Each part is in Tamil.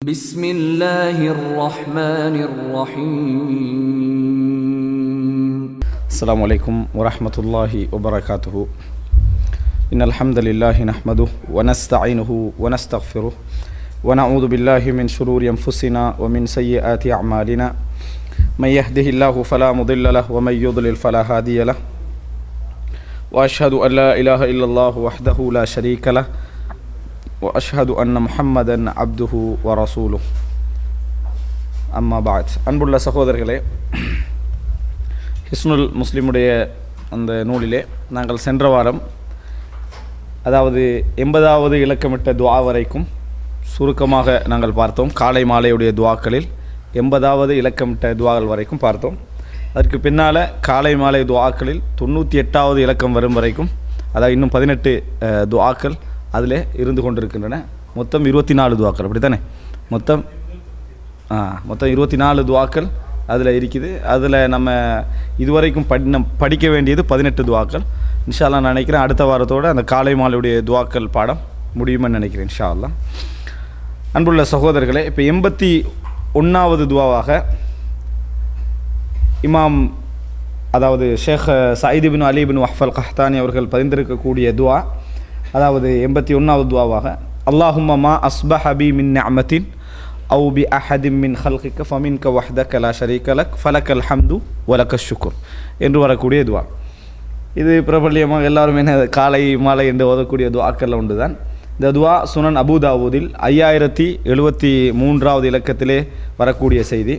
بسم الله الرحمن الرحيم السلام عليكم ورحمة الله وبركاته إن الحمد لله نحمده ونستعينه ونستغفره ونعوذ بالله من شرور أنفسنا ومن سيئات أعمالنا من يهده الله فلا مضل له ومن يضلل فلا هادي له وأشهد أن لا إله إلا الله وحده لا شريك له وأشهد أن محمدا عبده ورسوله அம்மா பாத் அன்புள்ள சகோதரர்களே ஹிஸ்னுல் முஸ்லிமுடைய அந்த நூலிலே நாங்கள் சென்ற வாரம் அதாவது எண்பதாவது இலக்கமிட்ட துவா வரைக்கும் சுருக்கமாக நாங்கள் பார்த்தோம் காலை மாலையுடைய துவாக்களில் எண்பதாவது இலக்கமிட்ட துவாக்கள் வரைக்கும் பார்த்தோம் அதற்கு பின்னால் காலை மாலை துவாக்களில் தொண்ணூற்றி எட்டாவது இலக்கம் வரும் வரைக்கும் அதாவது இன்னும் பதினெட்டு அஹ், துவாக்கள் அதில் இருந்து கொண்டிருக்கின்றன மொத்தம் இருபத்தி நாலு துவாக்கள் அப்படி தானே மொத்தம் ஆ மொத்தம் இருபத்தி நாலு துவாக்கள் அதில் இருக்குது அதில் நம்ம இதுவரைக்கும் படி நம் படிக்க வேண்டியது பதினெட்டு துவாக்கள் இன்ஷால்லா நான் நினைக்கிறேன் அடுத்த வாரத்தோடு அந்த காலை மாலையுடைய துவாக்கள் பாடம் முடியுமென்னு நினைக்கிறேன் இன்ஷா அல்லாஹ் அன்புள்ள சகோதரர்களே இப்போ எண்பத்தி ஒன்றாவது துவாவாக இமாம் அதாவது ஷேக் சயீது பின் அலி பின் வஹ்ஃபல் கஹ்தானி அவர்கள் பதிந்திருக்கக்கூடிய துவா அதாவது எண்பத்தி ஒன்றாவது துவாவாக அல்லாஹும்ம மா அஸ்பஹ பி மின் நிஅமத்தின் அவு பி அஹதிம் மின் ஹல்கிக்க ஃபமின்க வஹ்தக லா ஷரீக லக் ஃபலக்கல் ஹம்து வலக்க ஷுக்குர் என்று வரக்கூடிய துவா இது பிரபல்யமாக எல்லாரும் என்ன காலை மாலை என்று ஓதக்கூடிய துவாக்கள் உண்டு தான் இந்த துவா சுனன் அபுதாவூதில் ஐயாயிரத்தி எழுபத்தி மூன்றாவது இலக்கத்திலே வரக்கூடிய செய்தி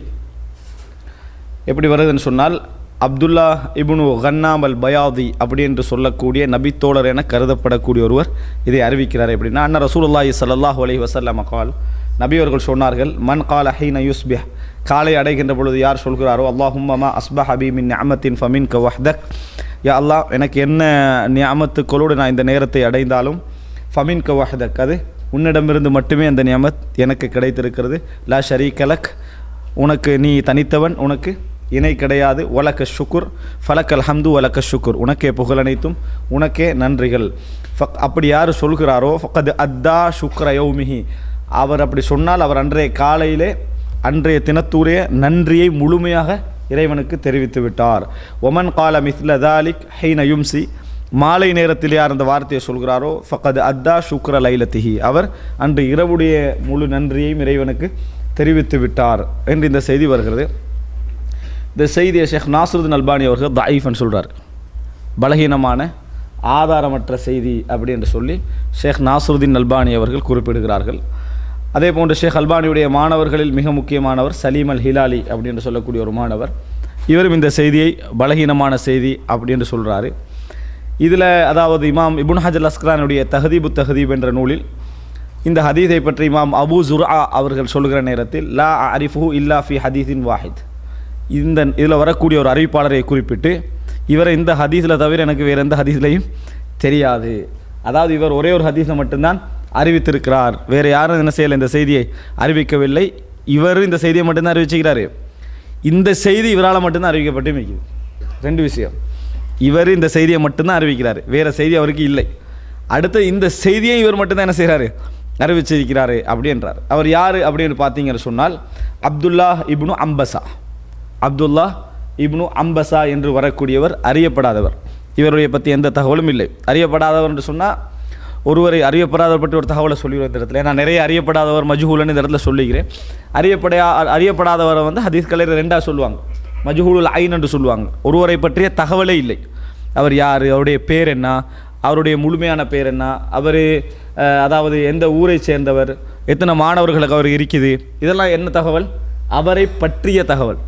எப்படி வருதுன்னு சொன்னால் அப்துல்லா இப்னு கன்னாம் அல் பயாதி அப்படி என்று சொல்லக்கூடிய நபித்தோழர் என கருதப்படக்கூடிய ஒருவர் இதை அறிவிக்கிறார் எப்படின்னா அண்ணன் ரசூலுல்லாஹி ஸல்லல்லாஹு அலைஹி வஸல்லம் கால் நபி அவர்கள் சொன்னார்கள் மன் கால் ஹீன யுஸ்பிஹ் காலை அடைகின்ற பொழுது யார் சொல்கிறாரோ அல்லாஹும்மமா அஸ்பஹ ஹபி மின் நிஅமத்தின் ஃபமின் க வஹ்தக் யா அல்லாஹ் எனக்கு என்ன நியமத்துக்களோடு நான் இந்த நேரத்தை அடைந்தாலும் ஃபமின் க வஹ்தக் அது உன்னிடமிருந்து மட்டுமே அந்த நியமத் எனக்கு கிடைத்திருக்கிறது லா ஷரீகலக் உனக்கு நீ தனித்தவன் உனக்கு இணை கிடையாது ஒலக்க ஷுக்குர் ஃபலக்கல் ஹம்து ஒலக்க ஷுக்குர் உனக்கே புகழனைத்தும் உனக்கே நன்றிகள் ஃபக் அப்படி யார் சொல்கிறாரோ ஃபக்கது அத்தா ஷுக்ர யௌமிஹி அவர் அப்படி சொன்னால் அவர் அன்றைய காலையிலே அன்றைய தினத்துடைய நன்றியை முழுமையாக இறைவனுக்கு தெரிவித்து விட்டார் ஒமன் கால மிஸ்ல தாலிக் ஹைன யும்சி மாலை நேரத்தில் யார் அந்த வார்த்தையை சொல்கிறாரோ ஃபக்கது அத்தா ஷுக்ர லைலத்திஹி அவர் அன்று இரவுடைய முழு நன்றியையும் இறைவனுக்கு தெரிவித்து விட்டார் என்று இந்த செய்தி வருகிறது இந்த செய்தியை ஷேக் நாசருதீன் அல்பானி அவர்கள் தாயிஃப்னு சொல்கிறார் பலகீனமான ஆதாரமற்ற செய்தி அப்படி என்று சொல்லி ஷேக் நாசருதீன் அல்பானி அவர்கள் குறிப்பிடுகிறார்கள் அதே போன்று ஷேக் அல்பானியுடைய மாணவர்களில் மிக முக்கியமானவர் சலீம் அல் ஹிலாலி அப்படி என்று சொல்லக்கூடிய ஒரு மாணவர் இவரும் இந்த செய்தியை பலகீனமான செய்தி அப்படி என்று சொல்கிறாரு இதில் அதாவது இமாம் இபுன் ஹஜல் அஸ்கரானுடைய தஹதீபு தஹதீப் என்ற நூலில் இந்த ஹதீஸை பற்றி இமாம் அபு ஜுர்ஆ அவர்கள் சொல்கிற நேரத்தில் லா அரிஃபு இல்லா ஃபி ஹதீஸின் வாஹித் இந்த இதில் வரக்கூடிய ஒரு அறிவிப்பாளரை குறிப்பிட்டு இவரை இந்த ஹதீஸில் தவிர எனக்கு வேறு எந்த ஹதீஸ்லையும் தெரியாது அதாவது இவர் ஒரே ஒரு ஹதீஸை மட்டும்தான் அறிவித்திருக்கிறார் வேறு யாரும் என்ன செய்யலை இந்த செய்தியை அறிவிக்கவில்லை இவர் இந்த செய்தியை மட்டும்தான் அறிவிச்சுக்கிறாரு இந்த செய்தி இவரால் மட்டும்தான் அறிவிக்கப்பட்டு மிக்குது ரெண்டு விஷயம் இவர் இந்த செய்தியை மட்டும்தான் அறிவிக்கிறார் வேறு செய்தி அவருக்கு இல்லை அடுத்து இந்த செய்தியை இவர் மட்டும்தான் என்ன செய்கிறாரு அறிவிச்சிருக்கிறாரு அப்படின்றார் அவர் யார் அப்படின்னு பார்த்தீங்கன்னு சொன்னால் அப்துல்லா இப்னு அம்பசா அப்துல்லா இப்னு அம்பசா என்று வரக்கூடியவர் அறியப்படாதவர் இவருடைய பற்றி எந்த தகவலும் இல்லை அறியப்படாதவர் என்று சொன்னால் ஒருவரை அறியப்படாதவர் பற்றி ஒரு தகவலை சொல்லிடுவோம் இந்த இடத்துல நான் நிறைய அறியப்படாதவர் மஜ்ஹூலன்னு இந்த இடத்துல சொல்லிக்கிறேன் அறியப்படையா அறியப்படாதவரை வந்து ஹதீஸ் கலையில் ரெண்டாக சொல்லுவாங்க மஜ்ஹூலுல் ஐன் என்று சொல்லுவாங்க ஒருவரை பற்றிய தகவலே இல்லை அவர் யார் அவருடைய பேர் என்ன அவருடைய முழுமையான பேர் என்ன அவர் அதாவது எந்த ஊரை சேர்ந்தவர் எத்தனை மாணவர்களுக்கு அவர் இருக்குது இதெல்லாம் என்ன தகவல் அவரை பற்றிய தகவல்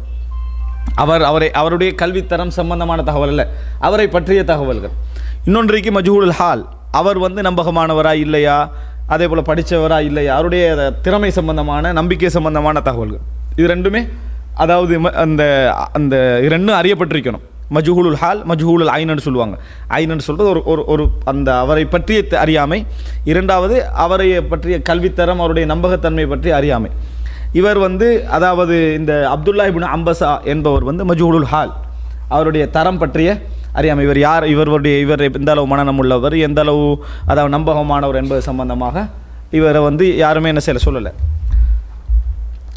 அவர் அவரை அவருடைய கல்வித்தரம் சம்பந்தமான தகவல் அல்ல அவரை பற்றிய தகவல்கள் இன்னொன்றைக்கு மஜ்ஹூலுல் ஹால் அவர் வந்து நம்பகமானவரா இல்லையா அதே போல் படித்தவரா இல்லையா அவருடைய திறமை சம்பந்தமான நம்பிக்கை சம்பந்தமான தகவல்கள் இது ரெண்டுமே அதாவது ம- அந்த அந்த இது ரெண்டும் அறியப்பட்டிருக்கணும் மஜ்ஹூலுல் ஹால் மஜ்ஹூலுல் ஐனன்னு சொல்லுவாங்க ஐனன்னு சொல்கிறது ஒரு ஒரு ஒரு அந்த அவரை பற்றிய த- அறியாமை இரண்டாவது அவரை பற்றிய கல்வித்தரம் அவருடைய நம்பகத்தன்மை பற்றி அறியாமை இவர் வந்து அதாவது இந்த அப்துல்லா இப்னு அம்பசா என்பவர் வந்து மஜ்ஹூலுல் ஹால் அவருடைய தரம் பற்றிய அறியாமை இவர் யார் இவருடைய இவர் எந்த அளவு மனநம் உள்ளவர் எந்த அளவு அதாவது நம்பகமானவர் என்பது சம்பந்தமாக இவரை வந்து யாருமே என்ன செய்யல சொல்லலை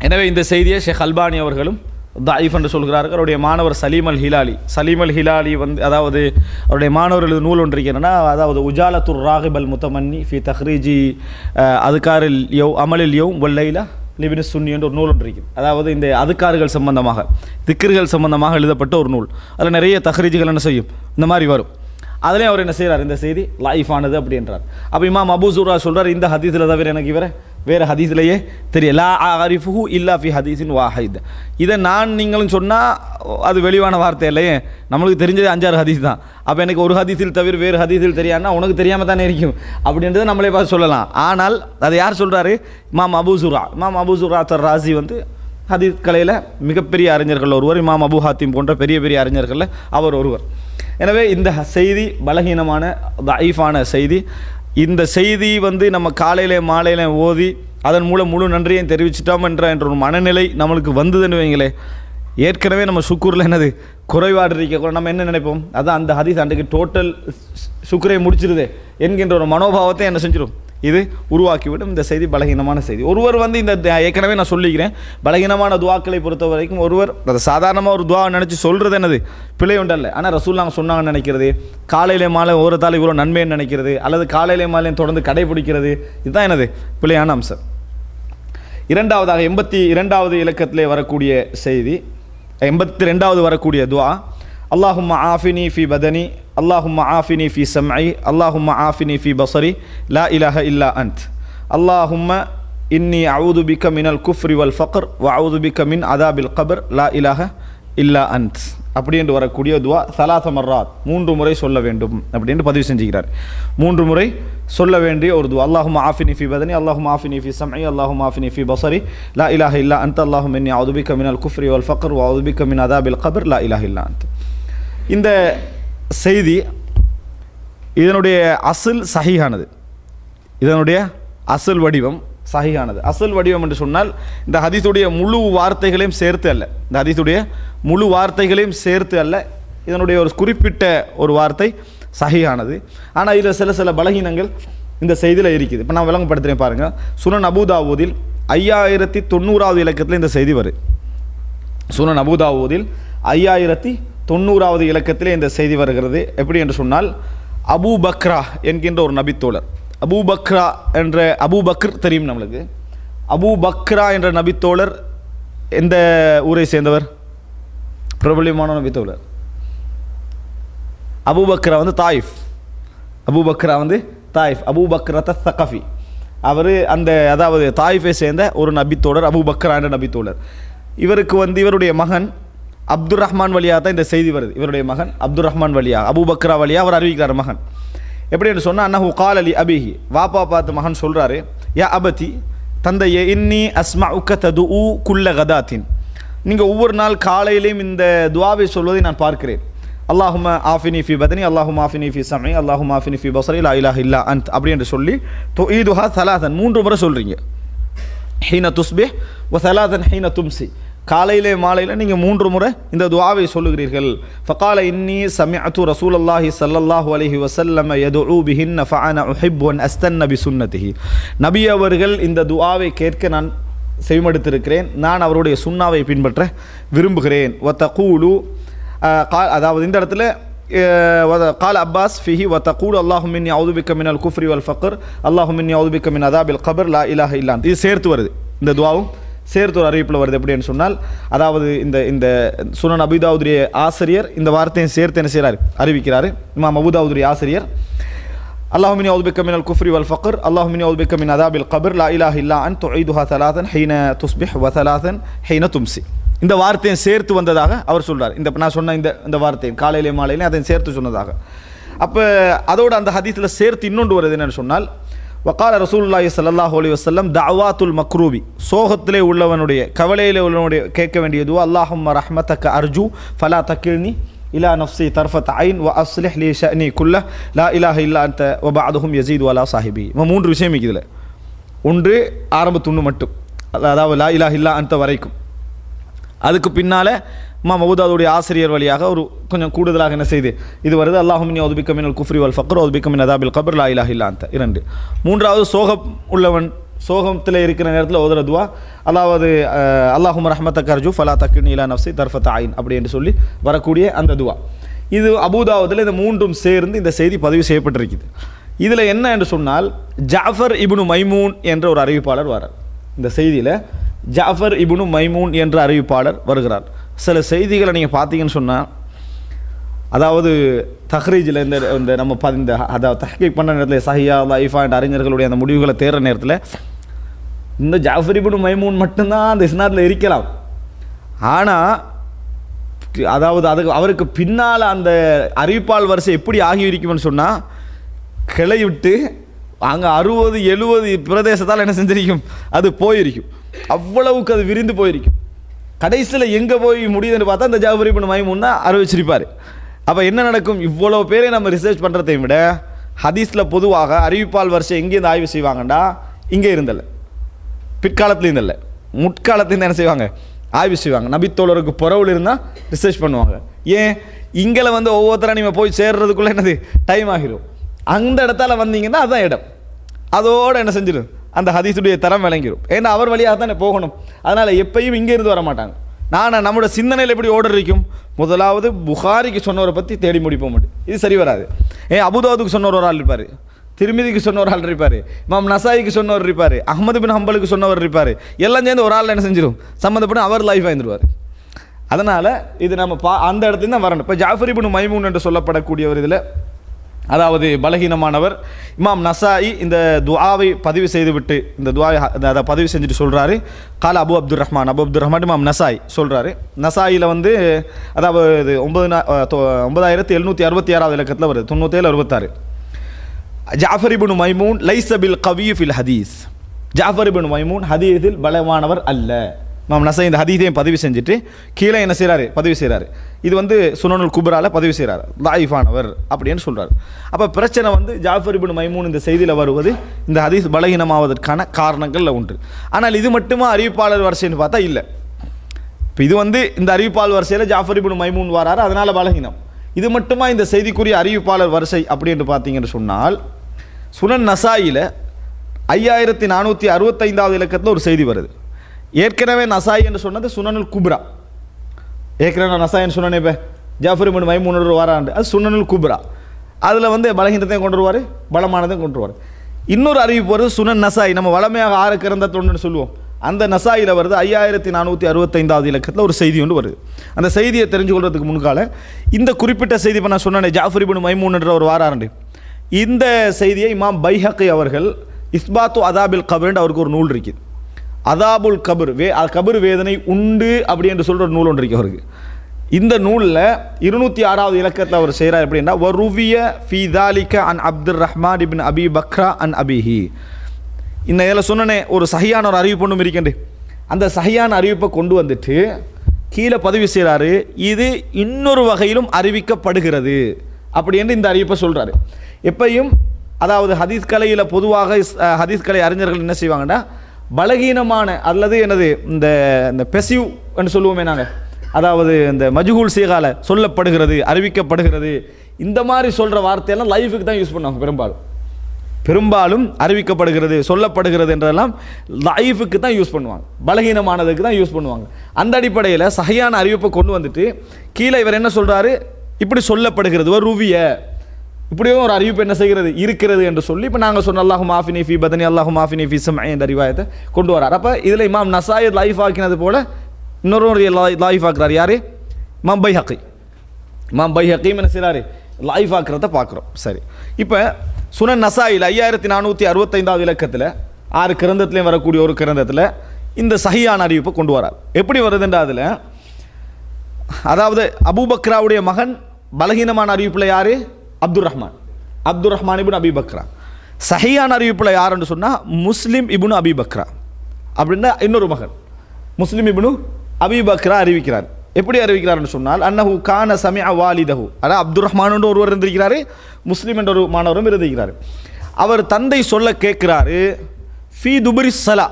எனவே இந்த செய்தியை ஷேக் அல்பானி அவர்களும் தாயிஃப் என்று சொல்கிறார்கள் அவருடைய மாணவர் சலீம் அல் ஹிலாலி சலீம் அல் ஹிலாலி வந்து அதாவது அவருடைய மாணவர் எழுது நூல் ஒன்று இருக்கிறன்னா அதாவது உஜாலத்துர் ராகிப் அல் முத்தமன்னி ஃபி தஹ்ரீஜி அதுக்காரில் யோ அமலில் யோ வல்லைலா லிபின் சுன்னி என்ற ஒரு நூல் ஒன்று இருக்குது அதாவது இந்த அதுக்காறுகள் சம்பந்தமாக திக்கிர்கள் சம்பந்தமாக எழுதப்பட்ட ஒரு நூல் அதில் நிறைய தஹ்ரீஜுகள் என்ன செய்யும் இந்த மாதிரி வரும் அதுலேயும் அவர் என்ன செய்கிறார் இந்த செய்தி லைஃப் ஆனது அப்படின்றார் அப்போ இமாம் அபூ சூரா சொல்கிறார் இந்த ஹதீஸில் தவிர எனக்கு இவரை வேறு ஹதீஸ்லையே தெரியல லா அரிஃபுஹு இல்லா ஃபி ஹதீஸின் வாஹித் இதை நான் நீங்களும் சொன்னால் அது வெளிவான வார்த்தை இல்லையே நம்மளுக்கு தெரிஞ்சது அஞ்சாறு ஹதீஸ் தான் அப்போ எனக்கு ஒரு ஹதீஸில் தவிர வேறு ஹதீஸில் தெரியாதுன்னா உனக்கு தெரியாமல் தானே இருக்கும் அப்படின்றத நம்மளே பார்த்து சொல்லலாம் ஆனால் அதை யார் சொல்கிறாரு இமாம் அபூ சூரா இமாம் அபூ சூரா தர் ராசி வந்து ஹதீஸ் கலையில் மிகப்பெரிய அறிஞர்கள் ஒருவர் இமாம் அபு ஹாத்திம் போன்ற பெரிய பெரிய அறிஞர்களில் அவர் ஒருவர் எனவே இந்த ஹ- செய்தி பலகீனமான தயீஃபான செய்தி இந்த செய்தி வந்து நம்ம காலையில மாலையில ஓதி அதன் மூலம் முழு நன்றியையும் தெரிவிச்சிட்டோம் என்ற என்ற ஒரு மனநிலை நம்மளுக்கு வந்ததுன்னு வைங்களே ஏற்கனவே நம்ம சுக்கூரில் என்னது குறைபாடு இருக்க கூட நம்ம என்ன நினைப்போம் அதான் அந்த ஹதீஸ் அன்றைக்கு டோட்டல் சுக்குரை முடிச்சிருதே என்கின்ற ஒரு மனோபாவத்தை என்ன செஞ்சிடும் இது உருவாக்கிவிடும் இந்த செய்தி பலகீனமான செய்தி ஒருவர் வந்து இந்த த- ஏற்கனவே நான் சொல்லிக்கிறேன் பலகீனமான துவாக்களை பொறுத்த வரைக்கும் ஒருவர் அதை சாதாரணமாக ஒரு துவா நினச்சி சொல்கிறது என்னது பிழை உண்டல்ல ஆனால் ரசூல்லாங்க சொன்னாங்கன்னு நினைக்கிறது காலையிலே மாலை ஒரு தாள் இவ்வளோ நன்மைன்னு நினைக்கிறது அல்லது காலையிலே மாலையும் தொடர்ந்து கடைபிடிக்கிறது இதுதான் என்னது பிழையான அம்சம் இரண்டாவதாக எண்பத்தி இரண்டாவது இலக்கத்திலே வரக்கூடிய செய்தி எண்பத்தி ரெண்டாவது வரக்கூடிய துவா அல்லாஹும்ம ஆஃபினி ஃபி பதனி அல்லாஹும்ம ஆஃபினி ஃபி சம்ஐ அல்லாஹும்ம ஆஃபினி ஃபி பசரி லா இலாஹ இல்லா அன்த் அல்லாஹும்ம இன்னி அவுது பிக்க மினல் குஃப்ரி வல் ஃபக்ர் வ அவுது பிக்க மின் அதாபில் கபர் லா இலாஹ இல்லா அன்த் அப்படி என்று வரக்கூடிய துவா சலாச மர்ராத் மூன்று முறை சொல்ல வேண்டும் அப்படின்னு பதிவு செஞ்சுக்கிறார் மூன்று முறை சொல்ல வேண்டிய ஒரு துவா அல்லாஹும் ஆஃபினி ஃபி பதனி அல்லாஹும் ஆஃபினி ஃபி சம்ஐ அல்லாஹும் ஆஃபினி ஃபி பசரி லா இலாஹ இல்லா அன்த் அல்லாஹும் இன்னி அவுதுபிக்க மினல் குஃப்ரி வல் ஃபக்ர் வ அவுதுபிக்க மின் அதாபில் கபர் லா இலாஹ இல்லா அன்த் இந்த செய்தி இதனுடைய அசில் சஹீஹானது இதனுடைய அசல் வடிவம் சஹீஹானது அசல் வடிவம் என்று சொன்னால் இந்த ஹதீஸுடைய முழு வார்த்தைகளையும் சேர்த்து அல்ல இந்த ஹதீஸுடைய முழு வார்த்தைகளையும் சேர்த்து அல்ல இதனுடைய ஒரு குறிப்பிட்ட ஒரு வார்த்தை சஹீஹானது ஆனால் இதில் சில சில பலகீனங்கள் இந்த செய்தியில் இருக்குது இப்போ நான் விளங்கப்படுத்துகிறேன் பாருங்கள் சுனன் அபுதாவூதில் ஐயாயிரத்தி தொண்ணூறாவது இலக்கத்தில் இந்த செய்தி வருது சுனன் அபுதாவூதில் ஐயாயிரத்தி தொண்ணூறாவது இலக்கத்திலே இந்த செய்தி வருகிறது எப்படி என்று சொன்னால் அபூ பக்ரா என்கின்ற ஒரு நபித்தோழர் அபூ பக்ரா என்ற அபூ பக்ர் தெரியும் நம்மளுக்கு அபூ பக்ரா என்ற நபித்தோழர் எந்த ஊரை சேர்ந்தவர் பிரபல்யமான நபித்தோழர் அபூ பக்ரா வந்து தாயிஃப் அபூ பக்ரா வந்து தாயிஃப் அபூ பக்ரத்த தகஃபி அவர் அந்த அதாவது தாயிஃபை சேர்ந்த ஒரு நபித்தோழர் அபூ பக்ரா என்ற நபித்தோழர் இவருக்கு வந்து இவருடைய மகன் அப்துர் ரஹ்மான் வழியாக தான் இந்த செய்தி வருது இவருடைய மகன் அப்துர் ரஹ்மான் வழியா அபூ பக்ரா வழியா அவர் அறிவிக்கிறார் மகன் எப்படி என்று சொன்னால் அன்னஹு கால் அலி அபிஹி வாப்பா பார்த்து மகன் சொல்கிறாரு யா அபதி தந்தையே இன்னி அஸ்மா உக்க தது ஊ குல்ல கதாத்தின் நீங்கள் ஒவ்வொரு நாள் காலையிலையும் இந்த துவாவை சொல்வதை நான் பார்க்கிறேன் அல்லாஹும ஆஃபினி ஃபி பதனி அல்லாஹும் ஆஃபினி ஃபி சமை அல்லாஹும் ஆஃபினி ஃபி பசரி லா இலாஹ இல்லா அந்த் அப்படி என்று சொல்லி தொ ஈதுஹா சலாதன் மூன்று முறை சொல்கிறீங்க ஹீன துஸ்பே ஒ சலாதன் ஹீன தும்சி காலையிலே மாலையில் நீங்கள் மூன்று முறை இந்த துவாவை சொல்லுகிறீர்கள் ஃபகால இன்னி சமிஅத்து ரசூல் அல்லாஹி சல்லல்லாஹு அலைஹி வசல்லம் யதுஉ பிஹின்ன ஃபஅன உஹிப்பு அன் அஸ்தன்ன பி சுன்னதிஹி நபி அவர்கள் இந்த துவாவை கேட்க நான் செவிமடுத்திருக்கிறேன் நான் அவருடைய சுன்னாவை பின்பற்ற விரும்புகிறேன் வ தகூலு அதாவது இந்த இடத்துல قال عباس فيه وتقول اللهم اني اعوذ بك من الكفر والفقر اللهم اني اعوذ بك من عذاب القبر لا اله الا انت இது சேர்த்து வருது இந்த துவாவும் சேர்த்து ஒரு அறிவிப்பில் வருது எப்படின்னு சொன்னால் அதாவது இந்த இந்த சுனன் அபுதாவுடைய ஆசிரியர் இந்த வார்த்தையும் சேர்த்து என்ன செய்கிறார் அறிவிக்கிறார் இமாம் அபுதாவுடைய ஆசிரியர் اللهم اني اعوذ بك من الكفر والفقر اللهم اني اعوذ بك من عذاب القبر لا اله الا انت تعيدها ثلاثا حين تصبح وثلاثا حين تمسي இந்த வார்த்தையும் சேர்த்து வந்ததாக அவர் சொல்றார் இந்த நான் சொன்ன இந்த இந்த வார்த்தையும் காலையிலே மாலையிலே அதையும் சேர்த்து சொன்னதாக அப்போ அதோட அந்த ஹதீஸில் சேர்த்து இன்னொன்று வருது என்னன்னு சொன்னால் வக்கால ரசூலுல்லாஹி ஸல்லல்லாஹு அலைஹி வஸல்லம் தஅவாத்துல் மக்ரூபி சோகத்திலே உள்ளவனுடைய கவலையிலே உள்ளவனுடைய கேட்க வேண்டியது அல்லாஹும்ம ரஹ்மத்தக அர்ஜு ஃபலா தக்கில்னி இலா நஃப்சி தர்ஃபத் ஐன் வ அஸ்லிஹ் லி ஷஅனி குல்ல லா இலாஹ இல்லா அன்த வ பஅதுஹும் யஸீது வலா சாஹிபி இவன் மூன்று விஷயம் இதில் ஒன்று ஆரம்பத்துண்டு மட்டும் அதாவது லா இலாஹ இல்லா அந்த வரைக்கும் அதுக்கு பின்னால் மா மவுதாவுடைய ஆசிரியர் வழியாக ஒரு கொஞ்சம் கூடுதலாக என்ன செய்து இது வருது அல்லாஹுமினி ஒதுபிக்க மினல் குஃப்ரி வல் ஃபக்ர் ஒதுபிக்க மின் அதாபில் கபர் லா இலாஹ இல்லா அந்த இரண்டு மூன்றாவது சோகம் உள்ளவன் சோகத்தில் இருக்கிற நேரத்தில் ஓதுற துவா அதாவது அஹ், அல்லாஹும் ரஹ்மத்த கர்ஜு ஃபலா தக்கு நீலா நஃப்சி தர்ஃபத் ஆயின் அப்படி என்று சொல்லி வரக்கூடிய அந்த துவா இது அபூதாவதில் இந்த மூன்றும் சேர்ந்து இந்த செய்தி பதிவு செய்யப்பட்டிருக்குது இதில் என்ன என்று சொன்னால் ஜாஃபர் இப்னு மைமூன் என்ற ஒரு அறிவிப்பாளர் வரார் இந்த செய்தியில் ஜாஃபர் இப்னு மைமூன் என்ற அறிவிப்பாளர் வருகிறார் சில செய்திகளை நீங்கள் பார்த்தீங்கன்னு சொன்னால் அதாவது தஹ்ரீஜில் இந்த இந்த நம்ம ப இந்த அதாவது தஹ்கீக் பண்ண நேரத்தில் சஹியா லைஃபா என்ற அறிஞர்களுடைய அந்த முடிவுகளை தேடுற நேரத்தில் இந்த ஜாஃபர் இப்னு மைமூன் மட்டும்தான் அந்த இஸ்னாத்தில் இருக்கலாம் ஆனால் அதாவது அதுக்கு அவருக்கு பின்னால் அந்த அறிவிப்பால் வரிசை எப்படி ஆகி இருக்கும்னு சொன்னால் கிளை விட்டு அங்கே அறுபது எழுபது பிரதேசத்தால் என்ன செஞ்சிருக்கும் அது போயிருக்கும் அவ்வளவுக்கு அது விரிந்து போயிருக்கும் கடைசியில் எங்கே போய் முடியுதுன்னு பார்த்தா இந்த ஜாஃபர் இப்னு மைமூன் தான் அறிவிச்சிருப்பார் அப்போ என்ன நடக்கும் இவ்வளோ பேரை நம்ம ரிசர்ச் பண்ணுறதை விட ஹதீஸில் பொதுவாக அறிவிப்பால் வரிசை எங்கேருந்து ஆய்வு செய்வாங்கண்டா இங்கே இருந்தல பிற்காலத்துலேயும் இல்லை முற்காலத்துலேருந்து என்ன செய்வாங்க ஆய்வு செய்வாங்க நபித்தோழருக்கு புறவில் இருந்தால் ரிசர்ச் பண்ணுவாங்க ஏன் இங்கே வந்து ஒவ்வொருத்தரும் நீங்கள் போய் சேர்றதுக்குள்ளே என்னது டைம் ஆகிரும் அந்த இடத்தால வந்தீங்கன்னா அதுதான் இடம் அதோடு என்ன செஞ்சிடும் அந்த ஹதீஸுடைய தரம் விளங்கிடும் ஏன்னா அவர் வழியாக தானே போகணும் அதனால் எப்பயும் இங்கே இருந்து வர மாட்டாங்க நான் நம்மளோட சிந்தனையில் எப்படி ஓர்டர் இருக்கும் முதலாவது புகாரிக்கு சொன்னவரை பற்றி தேடி முடிப்போம் மட்டும் இது சரி வராது ஏன் அபுதாவுக்கு சொன்னவர் ஒரு ஆள் இருப்பார் திருமிதிக்கு சொன்ன ஒரு ஆள் இருப்பார் இமாம் நசாயிக்கு சொன்னவர் இருப்பார் அஹ்மது பின் ஹம்பலுக்கு சொன்னவர் இருப்பார் எல்லாம் சேர்ந்து ஒரு ஆள் என்ன செஞ்சிடும் சம்மந்தப்பட்டு அவர் லைஃப் ஆயிருந்துருவார் அதனால் இது நம்ம பா அந்த இடத்துல தான் வரணும் இப்போ ஜாஃபர் இப்னு மைமூன் என்று சொல்லப்படக்கூடியவர் இதில் அதாவது பலகீனமானவர் இமாம் நசாயி இந்த துஆவை பதிவு செய்துவிட்டு இந்த துஆவை ஹ- அதை பதிவு செஞ்சுட்டு சொல்கிறாரு கால அபு அப்துர் ரஹ்மான் அபு அப்துர் ரஹ்மான் இமாம் நசாய் சொல்கிறாரு நசாயியில் வந்து அதாவது ஒன்பது நா- அஹ் தொ- ஒன்பதாயிரத்தி எழுநூற்றி அறுபத்தி ஆறாவது இலக்கத்தில் வருது தொண்ணூற்றேழு அறுபத்தாறு ஜாஃபர் இப்னு மைமூன் லைஸ பில் கவி ஃபில் ஹதீஸ் ஜாஃபர் இப்னு மைமூன் ஹதீஸில் பலமானவர் அல்ல இமாம் நசை இந்த ஹதீஸையும் பதிவு செஞ்சுட்டு கீழே என்ன செய்கிறாரு பதிவு செய்கிறாரு இது வந்து சுனனுல் குப்ரால பதிவு செய்கிறாரு லாயிஃபானவர் அப்படின்னு சொல்கிறார் அப்போ பிரச்சனை வந்து ஜாஃபர் இப்னு மைமூன் இந்த செய்தியில் வருவது இந்த ஹதீஸ் பலகீனமாவதற்கான காரணங்களில் உண்டு ஆனால் இது மட்டுமா அறிவிப்பாளர் வரிசைன்னு பார்த்தா இல்லை இப்போ இது வந்து இந்த அறிவிப்பாளர் வரிசையில் ஜாஃபர் இப்னு மைமூன் வராரு அதனால பலகீனம் இது மட்டுமா இந்த செய்திக்குரிய அறிவிப்பாளர் வரிசை அப்படி என்று பார்த்தீங்கன்னு சொன்னால் சுனன் நசாயில ஐயாயிரத்தி நானூற்றி அறுபத்தைந்தாவது இலக்கத்தில் ஒரு செய்தி வருது ஏற்கனவே நசாய் என்று சொன்னது சுனனுல் குப்ரா ஏற்கனவே நசாயின்னு சொன்னேன் இப்போ ஜாஃபர் இப்னு மைமூன் வராண்டு அது சுனனுல் குப்ரா அதில் வந்து பலகீனத்தையும் கொண்டு வருவார் பலமானதையும் கொண்டு வருவார் இன்னொரு அறிவிப்பு வருது சுனன் நசாய் நம்ம வளமையாக ஆறு கிறந்த தொண்டுன்னு சொல்லுவோம் அந்த நசாயில வருது ஐயாயிரத்தி நானூற்றி அறுபத்தைந்தாவது இலக்கத்தில் ஒரு செய்தி ஒன்று வருது அந்த செய்தியை தெரிஞ்சு கொள்றதுக்கு முன்கால இந்த குறிப்பிட்ட செய்தி இப்போ நான் சொன்னேன் ஜாஃபர் இப்னு மைமூன்ன்ற ஒரு வாராண்டு இந்த செய்தியை இமாம் பைஹக்கி அவர்கள் இஸ்பாத்து அதாபில் கபர்ன்ற அவருக்கு ஒரு நூல் இருக்குது அதாபுல் கபர் வே அ- கபர் வேதனை உண்டு அப்படி என்று சொல்கிற ஒரு நூல் ஒன்று இருக்கு அவருக்கு இந்த நூலில் இருநூத்தி ஆறாவது இலக்கத்தில் அவர் செய்கிறார் எப்படின்னா வருவிய ஃபி தாலிக அன் Abdur Rahman ibn Abi Bakra அன் அபிஹி இந்த இதில் சொன்னனே ஒரு சஹியான ஒரு அறிவிப்பு ஒன்றும் இருக்கின்ற அந்த சஹியான அறிவிப்பை கொண்டு வந்துட்டு கீழே பதிவு செய்கிறாரு இது இன்னொரு வகையிலும் அறிவிக்கப்படுகிறது அப்படி என்று இந்த அறிவிப்பை சொல்கிறாரு எப்பையும் அதாவது ஹதீஸ் கலையில் பொதுவாக இஸ்- அஹ், ஹதீஸ் கலை அறிஞர்கள் என்ன செய்வாங்கன்னா பலகீனமான அல்லது என்னது இந்த இந்த பெசிவ் என்று சொல்லுவோமே நாங்கள் அதாவது இந்த மஜ்ஹூல் சீகால சொல்லப்படுகிறது அறிவிக்கப்படுகிறது இந்த மாதிரி சொல்கிற வார்த்தையெல்லாம் லைஃபுக்கு தான் யூஸ் பண்ணுவாங்க பெரும்பாலும் பெரும்பாலும் அறிவிக்கப்படுகிறது சொல்லப்படுகிறது என்றெல்லாம் லைஃபுக்கு தான் யூஸ் பண்ணுவாங்க பலகீனமானதுக்கு தான் யூஸ் பண்ணுவாங்க அந்த அடிப்படையில் சகையான அறிவிப்பை கொண்டு வந்துட்டு கீழே இவர் என்ன சொல்றாரு இப்படி சொல்லப்படுகிறது ஒரு ருவிய இப்படியும் ஒரு அறிவிப்பு என்ன செய்கிறது இருக்கிறது என்று சொல்லி இப்போ நாங்கள் சொன்ன அல்லாஹு மாஃபினி ஃபி பதனி அல்லாஹு மாஃபினி ஃபி சம் என்ற அறிவாயத்தை கொண்டு வரார் அப்போ இதில் இமாம் நசாய் லைஃப் ஆக்கினது போல இன்னொரு லைஃப் ஆக்குறார் யாரு இமாம் பைஹக்கி இமாம் பைஹக்கீம் என்ன செய்கிறாரு லைஃப் ஆக்கிறத பார்க்குறோம் சரி இப்போ சுனன் நசாயில் ஐயாயிரத்தி நானூற்றி அறுபத்தைந்தாவது இலக்கத்தில் ஆறு கிரந்தத்துலேயும் வரக்கூடிய ஒரு கிரந்தத்தில் இந்த சஹியான அறிவிப்பை கொண்டு வரார் எப்படி வருதுன்றா அதில் அதாவது அபூபக்ராவுடைய மகன் பலகீனமான அறிவிப்பில் யார் அப்துர் ரஹ்மான் அப்துர் ரஹ்மான் இப்னு அபி பக்ரா சஹியான அறிவிப்பில் யாருன்னு சொன்னால் முஸ்லிம் இப்னு அபி பக்ரா அப்படின்னா இன்னொரு மகன் முஸ்லிம் இப்னு அபி பக்ரா அறிவிக்கிறார் எப்படி அறிவிக்கிறார்னு சொன்னால் அன்னஹு கான சமிஅ வாலிதஹு அதாவது அப்துர் ரஹ்மான் என்ற ஒருவர் இருந்திருக்கிறாரு முஸ்லிம் என்ற ஒரு மாணவரும் இருந்திருக்கிறார் அவர் தந்தை சொல்ல கேட்கிறாரு ஃபி துபுரி சலா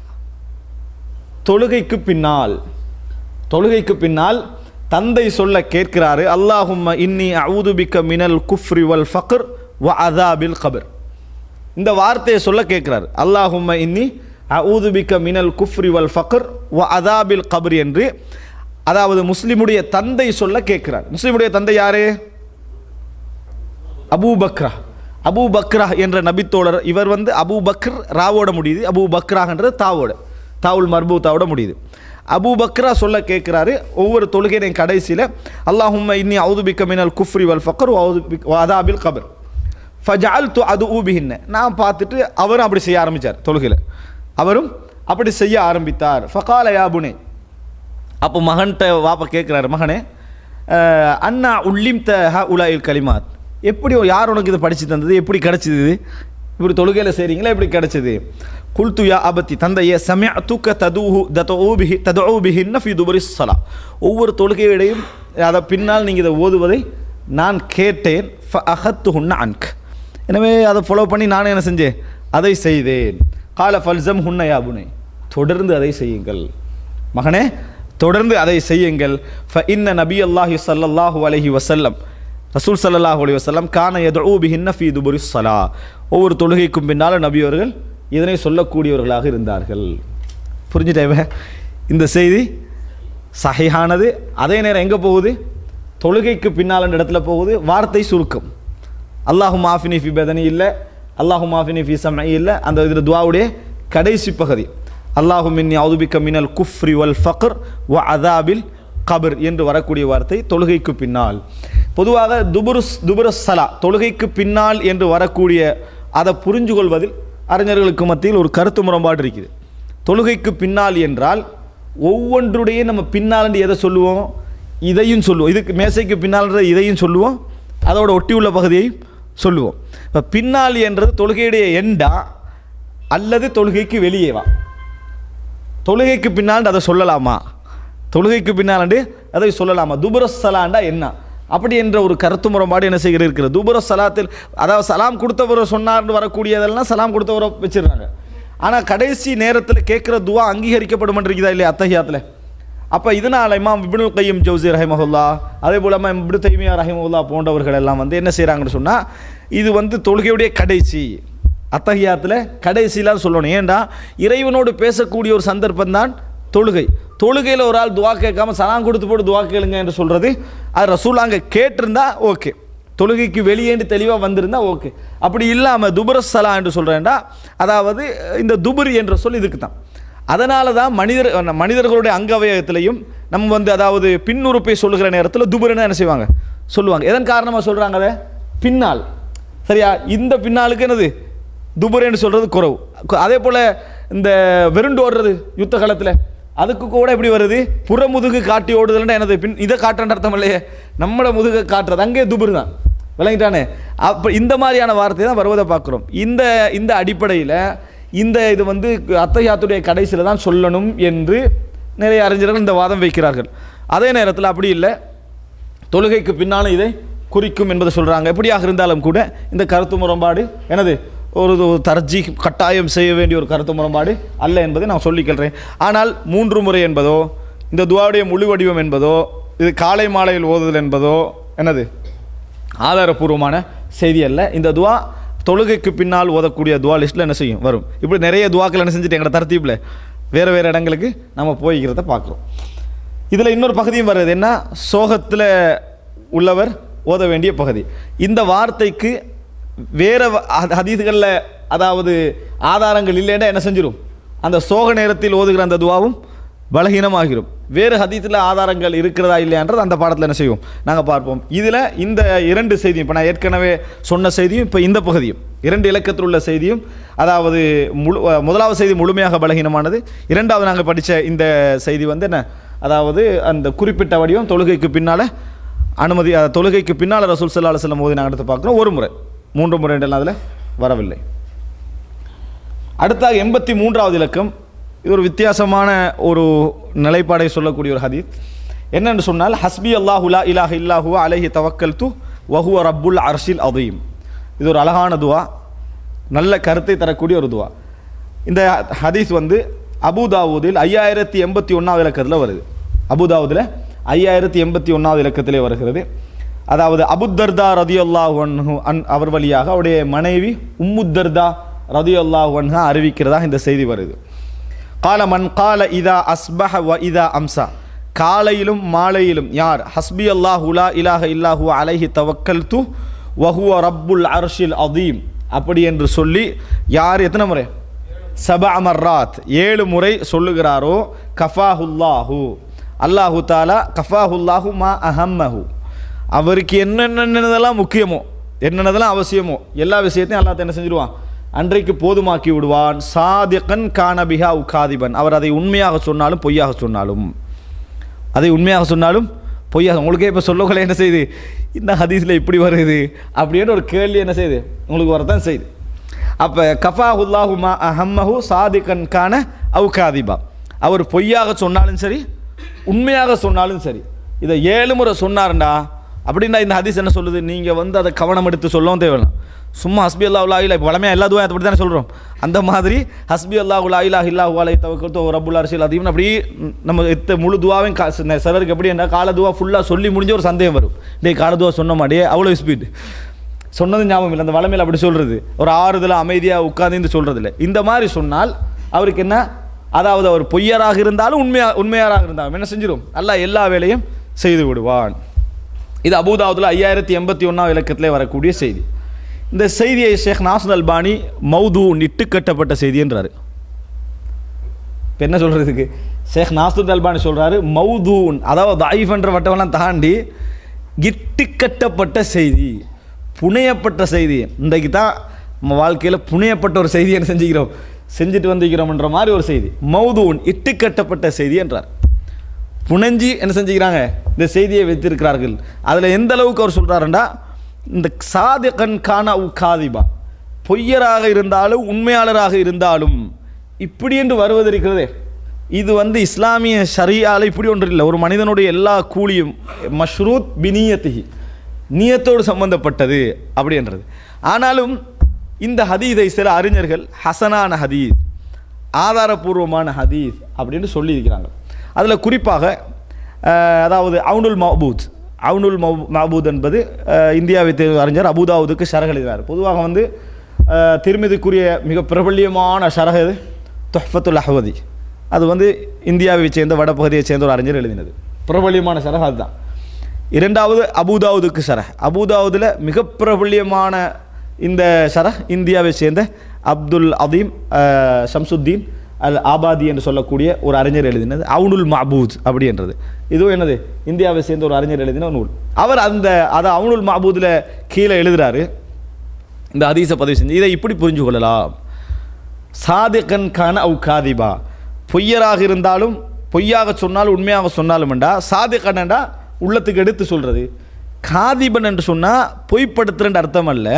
தொழுகைக்கு பின்னால் தொழுகைக்கு பின்னால் தந்தை சொல்ல கேட்கிறாரு அல்லாஹும்ம இன்னி அவுதுபிக்க மினல் குஃப்ரி வல் ஃபக்ர் வ அதாபில் கபர் இந்த வார்த்தையை சொல்ல கேட்கிறாரு அல்லாஹும்ம இன்னி அஊதுபிக்க மினல் குஃப்ரி வல் ஃபக்ர் வ அதாபில் கபர் என்று அதாவது முஸ்லிமுடைய தந்தை சொல்ல கேட்கிறார் முஸ்லிமுடைய தந்தை யாரு அபூ பக்ரா அபூ பக்ரா என்ற நபித்தோழர் இவர் வந்து அபூ பக்ர் ராவோட முடியுது அபூ பக்ரான்றது தாவோட தாவுல் மர்பூத்தாவோட முடியுது அபூ பக்ரா சொல்ல கேட்குறாரு ஒவ்வொரு தொழுகையின் கடைசியில் அல்லாஹும்ம இன்னி அவுதுபிக்க மினல் குஃப்ரி வல் ஃபக்கர் அதாபில் கபர் ஃபஜால் து அது ஊபிஹின்ன நான் பார்த்துட்டு அவரும் அப்படி செய்ய ஆரம்பித்தார் தொழுகையில் அவரும் அப்படி செய்ய ஆரம்பித்தார் ஃபகால யாபுனே அப்போ மகன்கிட்ட வாப்பா கேட்குறாரு மகனே அஹ், அண்ணா உள்ளிம் த ஹ உலாயில் கலிமாத் எப்படி யார் உனக்கு இதை படித்து தந்தது எப்படி கிடச்சிது இது இப்படி தொழுகையில் செய்கிறீங்களா எப்படி கிடச்சிது குல்து யா அபத்தி தந்தைய சமய தூக்க ததுஹு ததூபிஹி ததூபிஹின்ன ஃபி துபரி சலா ஒவ்வொரு தொழுகையிடையும் அதை பின்னால் நீங்கள் இதை ஓதுவதை நான் கேட்டேன் ஃப அஹத்து ஹுன்ன அன்க் எனவே அதை ஃபாலோ பண்ணி நானும் என்ன செஞ்சேன் அதை செய்தேன் கால ஃபல்சம் ஹுன்ன யாபுனை தொடர்ந்து அதை செய்யுங்கள் மகனே தொடர்ந்து அதை செய்யுங்கள் ஃப இன்ன நபி அல்லாஹி ஸல்லல்லாஹு அலைஹி வஸல்லம் ரசூல் ஸல்லல்லாஹு அலைஹி வஸல்லம் கான யதுஉ பிஹின்ன ஃபீ துபுரி ஸலா ஒவ்வொரு தொழுகைக்கும் பின்னால் நபி அவர்கள் இதனை சொல்லக்கூடியவர்களாக இருந்தார்கள் புரிஞ்சுட்டேவ இந்த செய்தி சஹிஹானது அதே நேரம் எங்கே போகுது தொழுகைக்கு பின்னால் இடத்துல போகுது வார்த்தை சுருக்கம் அல்லாஹு மாஃபினி ஃபி பதனி இல்லை அல்லாஹு மாஃபினி ஃபி சம்ஐ இல்லை அந்த இதில் துவாவுடைய கடைசி பகுதி அல்லாஹு மின்னி அவுதுபிக்க மினல் குஃப்ரி வல் ஃபக்ர் வ அதாபில் கபர் என்று வரக்கூடிய வார்த்தை தொழுகைக்கு பின்னால் பொதுவாக துபுருஸ் துபுரஸ் சலா தொழுகைக்கு பின்னால் என்று வரக்கூடிய அதை புரிஞ்சு கொள்வதில் அறிஞர்களுக்கு மத்தியில் ஒரு கருத்து முரண்பாடு இருக்குது தொழுகைக்கு பின்னால் என்றால் ஒவ்வொன்றுடைய நம்ம பின்னால் எதை சொல்லுவோம் இதையும் சொல்லுவோம் இதுக்கு மேசைக்கு பின்னால்ன்ற இதையும் சொல்லுவோம் அதோட ஒட்டி உள்ள பகுதியையும் சொல்லுவோம் இப்போ பின்னால் என்றது தொழுகையுடைய எண்டா அல்லது தொழுகைக்கு வெளியேவா தொழுகைக்கு பின்னால் அதை சொல்லலாமா தொழுகைக்கு பின்னாண்டு அதை சொல்லலாமா துபுரசலாண்டா என்ன அப்படி என்ற ஒரு கருத்து முரண்பாடு என்ன செய்கிறது இருக்கிறது துபுர சலாத்தில் அதாவது சலாம் கொடுத்தவரை சொன்னார்னு வரக்கூடியதெல்லாம் சலாம் கொடுத்தவரை வச்சிடுறாங்க ஆனால் கடைசி நேரத்தில் கேட்குற துவா அங்கீகரிக்கப்படுமன்றீங்களா இல்லையா அத்தஹியாத்தில் அப்போ இதனால் இமாம் இப்னுல் கையம் ஜவுசி ரஹிமஹுல்லா அதே போல் இமாம் இப்னு தைமியா ரஹிமஹுல்லா போன்றவர்கள் எல்லாம் வந்து என்ன செய்கிறாங்கன்னு சொன்னால் இது வந்து தொழுகையுடைய கடைசி அத்தஹியாத்தில் கடைசிலாம் சொல்லணும் ஏன்டா இறைவனோடு பேசக்கூடிய ஒரு சந்தர்ப்பம் தான் தொழுகை தொழுகையில் ஒரு ஆள் துவா கேட்காம சலாம் கொடுத்து போட்டு துவா கேளுங்க என்று சொல்கிறது அது ரசூல் அங்கே கேட்டிருந்தா ஓகே தொழுகைக்கு வெளியேண்டு தெளிவாக வந்திருந்தா ஓகே அப்படி இல்லாமல் துபுரசலா என்று சொல்கிறேன்டா அதாவது இந்த துபுரி என்ற சொல் இதுக்கு தான் அதனால தான் மனிதர் மனிதர்களுடைய அங்கவயத்திலையும் நம்ம வந்து அதாவது பின்னுறுப்பை சொல்லுகிற நேரத்தில் துபுரன்னு என்ன செய்வாங்க சொல்லுவாங்க எதன் காரணமாக சொல்கிறாங்க அதை பின்னால் சரியா இந்த பின்னாலுக்கு என்னது துபுரேன்னு சொல்கிறது குறவு கு- அதே போல் இந்த வெருண்டு ஓடுறது யுத்த காலத்தில் அதுக்கு கூட எப்படி வருது புறமுதுகு காட்டி ஓடுதல்னா என்னது பின் இதை காட்டுற அர்த்தம் இல்லையே நம்மளோட முதுகை காட்டுறது அங்கே துபுரு தான் விளங்கிட்டானே அப்போ இந்த மாதிரியான வார்த்தை தான் வருவதை பார்க்குறோம் இந்த இந்த அடிப்படையில் இந்த இது வந்து அத்தையாத்துடைய கடைசியில் தான் சொல்லணும் என்று நிறைய அறிஞர்கள் இந்த வாதம் வைக்கிறார்கள் அதே நேரத்தில் அப்படி இல்லை தொழுகைக்கு பின்னாலும் இதை குறிக்கும் என்பதை சொல்கிறாங்க எப்படியாக இருந்தாலும் கூட இந்த கருத்து முரண்பாடு எனது ஒரு ஒரு தர்ஜி கட்டாயம் செய்ய வேண்டிய ஒரு கருத்து முரண்பாடு அல்ல என்பதை நான் சொல்லிக்கிறேன் ஆனால் மூன்று முறை என்பதோ இந்த துவாவுடைய முழு வடிவம் என்பதோ இது காலை மாலையில் ஓதுதல் என்பதோ என்னது ஆதாரபூர்வமான செய்தி அல்ல இந்த துவா தொழுகைக்கு பின்னால் ஓதக்கூடிய துவா லிஸ்ட்டில் என்ன செய்யும் வரும் இப்படி நிறைய துவாக்கள் என்ன செஞ்சுட்டு எங்களோட தரத்தீப்பில் வேறு வேறு இடங்களுக்கு நம்ம போய்க்கிறத பார்க்குறோம் இதில் இன்னொரு பகுதியும் வருது என்ன சோகத்தில் உள்ளவர் ஓத வேண்டிய பகுதி இந்த வார்த்தைக்கு வேறு ஹதீதுகளில் அதாவது ஆதாரங்கள் இல்லைன்னா என்ன செஞ்சிடும் அந்த சோக நேரத்தில் ஓதுகிற அந்த துவாவும் பலகீனமாகிரும் வேறு ஹதீத்தில் ஆதாரங்கள் இருக்கிறதா இல்லையான்றது அந்த பாடத்தில் என்ன செய்வோம் நாங்கள் பார்ப்போம் இதில் இந்த இரண்டு செய்தியும் இப்போ நான் ஏற்கனவே சொன்ன செய்தியும் இப்போ இந்த பகுதியும் இரண்டு இலக்கத்தில் உள்ள செய்தியும் அதாவது முழு முதலாவது செய்தி முழுமையாக பலகீனமானது இரண்டாவது நாங்கள் படித்த இந்த செய்தி வந்து என்ன அதாவது அந்த குறிப்பிட்ட வடிவம் தொழுகைக்கு பின்னால் அனுமதி அஹ், தொழுகைக்கு பின்னால் ரசூல் சல்லா அலுவலம் மோதி நாங்கள் எடுத்து பார்க்குறோம் ஒரு முறை மூன்று முறை என்றெல்லாம் அதில் வரவில்லை அடுத்தாக எண்பத்தி மூன்றாவது இலக்கம் இது ஒரு வித்தியாசமான ஒரு நிலைப்பாடை சொல்லக்கூடிய ஒரு ஹதீத் என்னென்னு சொன்னால் ஹஸ்பி அல்லாஹுலா இலாஹ இல்லாஹுவ அலைஹி தவக்கல் து வஹுவ ரப்புல் அர்ஷில் அதீம் இது ஒரு அழகான துவா நல்ல கருத்தை தரக்கூடிய ஒரு துவா இந்த ஹதீஸ் வந்து அபுதாவூதில் ஐயாயிரத்தி எண்பத்தி ஒன்றாவது இலக்கத்தில் வருது அபுதாவூதில் ஐயாயிரத்தி எண்பத்தி ஒன்றாவது இலக்கத்திலே வருகிறது அதாவது அபுத்தர்தா ரதியுல்லாஹு அன்ஹு அன் அவர் வழியாக அவருடைய மனைவி உம்முத்தர்தா ரதியுல்லாஹு அன்ஹா அறிவிக்கிறதா இந்த செய்தி வருது கால மன் கால இதா அஸ்பஹ வ இதா அம்சா காலையிலும் மாலையிலும் யார் ஹஸ்பி அல்லாஹு லா இலாஹ இல்லாஹு அலைஹி தவக்கல் து வஹுவ ரப்புல் அர்ஷில் அதீம் அப்படி என்று சொல்லி யார் எத்தனை முறை சபா மர்ராத் ஏழு முறை சொல்லுகிறாரோ கஃபாஹுல்லாஹு அல்லாஹு தாலா கஃபாஹுல்லாஹு மா அஹம்மஹு அவருக்கு என்னென்னதெல்லாம் முக்கியமோ என்னென்னதெல்லாம் அவசியமோ எல்லா விஷயத்தையும் அல்லாஹ் என்ன செஞ்சிருவான் அன்றைக்கு போதுமாக்கி விடுவான் சாதிகன் கானபிஹா உகாதிபன் அவர் அதை உண்மையாக சொன்னாலும் பொய்யாக சொன்னாலும் அதை உண்மையாக சொன்னாலும் பொய்யாக உங்களுக்கே இப்போ சொல்லக்குள்ள என்ன செய்யுது இந்த ஹதீஸில் இப்படி வருது அப்படின்னு ஒரு கேள்வி என்ன செய்யுது உங்களுக்கு வரதான் செய்யுது அப்போ கஃபாஹுல்லாஹுமா அஹம்மஹு சாதிகன் கான அவுகாதிபா அவர் பொய்யாக சொன்னாலும் சரி உண்மையாக சொன்னாலும் சரி இதை ஏழு முறை சொன்னாருண்டா அப்படின்னா இந்த ஹதீஸ் என்ன சொல்லுது நீங்கள் வந்து அதை கவனம் எடுத்து சொல்லவும் தேவையில்லை சும்மா ஹஸ்பி அல்லா உலா இல்லை வளமையாக எல்லா துவா அப்படி தானே சொல்கிறோம் அந்த மாதிரி ஹஸ்பி அல்லா உலா இல்லா இல்லா உலா தவக்கத்தோ ரபுல்லா அரசியல் அதிகம் அப்படி நம்ம எத்த முழு துவாவையும் கா ச- சிலருக்கு எப்படி என்ன கால துவா ஃபுல்லாக சொல்லி முடிஞ்ச ஒரு சந்தேகம் வரும் டேய் கால துவா சொன்ன மாட்டே அவ்வளோ ஸ்பீடு சொன்னது ஞாபகம் இல்லை அந்த வளமையில் அப்படி சொல்கிறது ஒரு ஆறுதலாக அமைதியாக உட்கார்ந்து சொல்கிறது இல்லை இந்த மாதிரி சொன்னால் அவருக்கு என்ன அதாவது அவர் பொய்யராக இருந்தாலும் உண்மையா உண்மையாராக இருந்தாலும் என்ன செஞ்சிடும் அல்லாஹ் எல்லா வேலையும் செய்து விடுவான் இது அபூதாவுதுல ஐயாயிரத்தி எண்பத்தி ஒன்றாம் இலக்கத்திலே வரக்கூடிய செய்தி இந்த செய்தியை ஷேக் நாசர் அல்பானி மௌது நிட்டு கட்டப்பட்ட செய்தி என்றாரு இப்போ என்ன சொல்கிறதுக்கு ஷேக் நாசர் அல்பானி சொல்கிறாரு மௌதூன் அதாவது தாயிஃப் என்ற வட்டமெல்லாம் தாண்டி கிட்டு கட்டப்பட்ட செய்தி புனையப்பட்ட செய்தி இன்றைக்கு தான் நம்ம வாழ்க்கையில் புனையப்பட்ட ஒரு செய்தி என்ன செஞ்சுக்கிறோம் செஞ்சுட்டு வந்திருக்கிறோம்ன்ற மாதிரி ஒரு செய்தி மௌதூன் இட்டு கட்டப்பட்ட செய்தி என்றார் புனைஞ்சி என்ன செஞ்சுக்கிறாங்க இந்த செய்தியை வைத்திருக்கிறார்கள் அதில் எந்த அளவுக்கு அவர் சொல்கிறாருண்டா இந்த சாதிகன் கான உ காதிபா பொய்யராக இருந்தாலும் உண்மையாளராக இருந்தாலும் இப்படி என்று வருவது இருக்கிறதே இது வந்து இஸ்லாமிய ஷரியால இப்படி ஒன்று இல்லை ஒரு மனிதனுடைய எல்லா கூலியும் மஷ்ரூத் பினியத்திகி நியத்தோடு சம்பந்தப்பட்டது அப்படின்றது ஆனாலும் இந்த ஹதீதை சில அறிஞர்கள் ஹசனான ஹதீஸ் ஆதாரபூர்வமான ஹதீஸ் அப்படின்னு சொல்லியிருக்கிறாங்க அதில் குறிப்பாக அஹ், அதாவது அவுனுல் மஹபூத் அவுனுல் மஹ் மஹபூத் என்பது அஹ், இந்தியாவை தேர்வு அறிஞர் அபுதாவுதுக்கு ஷரக எழுதினார் பொதுவாக வந்து அஹ், திருமிதிக்குரிய மிக பிரபல்யமான ஷரக இது தொஹ்ஃபத்துல் அஹ்வதி அது வந்து இந்தியாவை சேர்ந்த வடபகுதியைச் சேர்ந்த ஒரு அறிஞர் எழுதினது பிரபல்யமான ஷரக அதுதான் இரண்டாவது அபுதாவுதுக்கு ஷரஹ் அபுதாவுதில் மிக பிரபல்யமான இந்த ஷரஹ் இந்தியாவை சேர்ந்த அப்துல் அதீம் அஹ், ஷம்சுத்தீன் அல் ஆபாதி என்று சொல்லக்கூடிய ஒரு அறிஞர் எழுதினது அவுனுல் மஹபூத் அப்படின்றது இதுவும் என்னது இந்தியாவை சேர்ந்த ஒரு அறிஞர் எழுதின ஒரு நூல் அவர் அந்த அதை அவுனுல் மஹபூதில் கீழே எழுதுறாரு இந்த ஹதீஸை பதிவு செஞ்சு இதை இப்படி புரிஞ்சு கொள்ளலாம் சாதிகன் கான அவு காதிபா பொய்யராக இருந்தாலும் பொய்யாக சொன்னாலும் உண்மையாக சொன்னாலும்டா சாதிகன்டா உள்ளத்துக்கு எடுத்து சொல்கிறது காதிபன் என்று சொன்னால் பொய்ப்படுத்துறன்ற அர்த்தம் அல்ல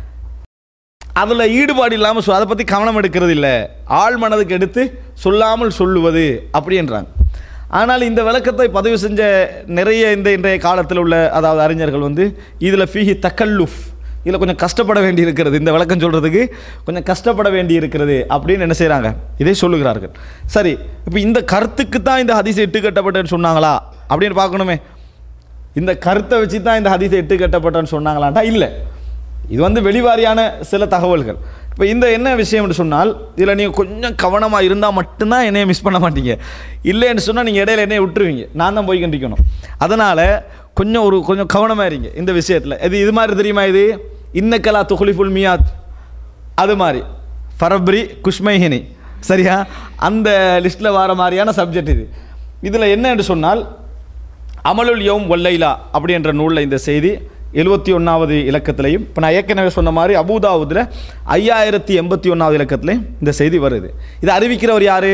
அதில் ஈடுபாடு இல்லாமல் சொல் அதை பற்றி கவனம் எடுக்கிறது இல்லை ஆள் மனதுக்கு எடுத்து சொல்லாமல் சொல்லுவது அப்படின்றாங்க ஆனால் இந்த விளக்கத்தை பதிவு செஞ்ச நிறைய இந்த இன்றைய காலத்தில் உள்ள அதாவது அறிஞர்கள் வந்து இதில் ஃபீஹி தக்கல்லுஃப் இதில் கொஞ்சம் கஷ்டப்பட வேண்டி இருக்கிறது இந்த விளக்கம் சொல்கிறதுக்கு கொஞ்சம் கஷ்டப்பட வேண்டி இருக்கிறது அப்படின்னு என்ன செய்கிறாங்க இதை சொல்லுகிறார்கள் சரி இப்போ இந்த கருத்துக்கு தான் இந்த ஹதீஸ் இட்டு கட்டப்பட்டேன்னு சொன்னாங்களா அப்படின்னு பார்க்கணுமே இந்த கருத்தை வச்சு தான் இந்த ஹதீஸை இட்டு கட்டப்பட்டேன்னு சொன்னாங்களான்டா இல்லை இது வந்து வெளிவாரியான சில தகவல்கள் இப்போ இந்த என்ன விஷயம்னு சொன்னால் இதில் நீங்கள் கொஞ்சம் கவனமாக இருந்தால் மட்டும்தான் என்னைய மிஸ் பண்ண மாட்டீங்க இல்லைன்னு சொன்னால் நீங்கள் இடையில என்னைய விட்டுருவீங்க நான் தான் போய் கண்டிக்கணும் அதனால் கொஞ்சம் ஒரு கொஞ்சம் கவனமாக இருங்க இந்த விஷயத்தில் இது இது மாதிரி தெரியுமா இது இன்னக்கலா துகுலிஃபுல் மியாத் அது மாதிரி ஃபரப்ரி குஷ்மைஹினி சரியா அந்த லிஸ்ட்டில் வர மாதிரியான சப்ஜெக்ட் இது இதில் என்ன என்று சொன்னால் அமலுல் யௌம் வல்லைலா அப்படின்ற நூலில் இந்த செய்தி எழுபத்தி ஒன்றாவது இலக்கத்திலையும் இப்போ நான் ஏற்கனவே சொன்ன மாதிரி அபூதாவுதில் ஐயாயிரத்தி எண்பத்தி ஒன்றாவது இலக்கத்திலையும் இந்த செய்தி வருது இதை அறிவிக்கிறவர் யார்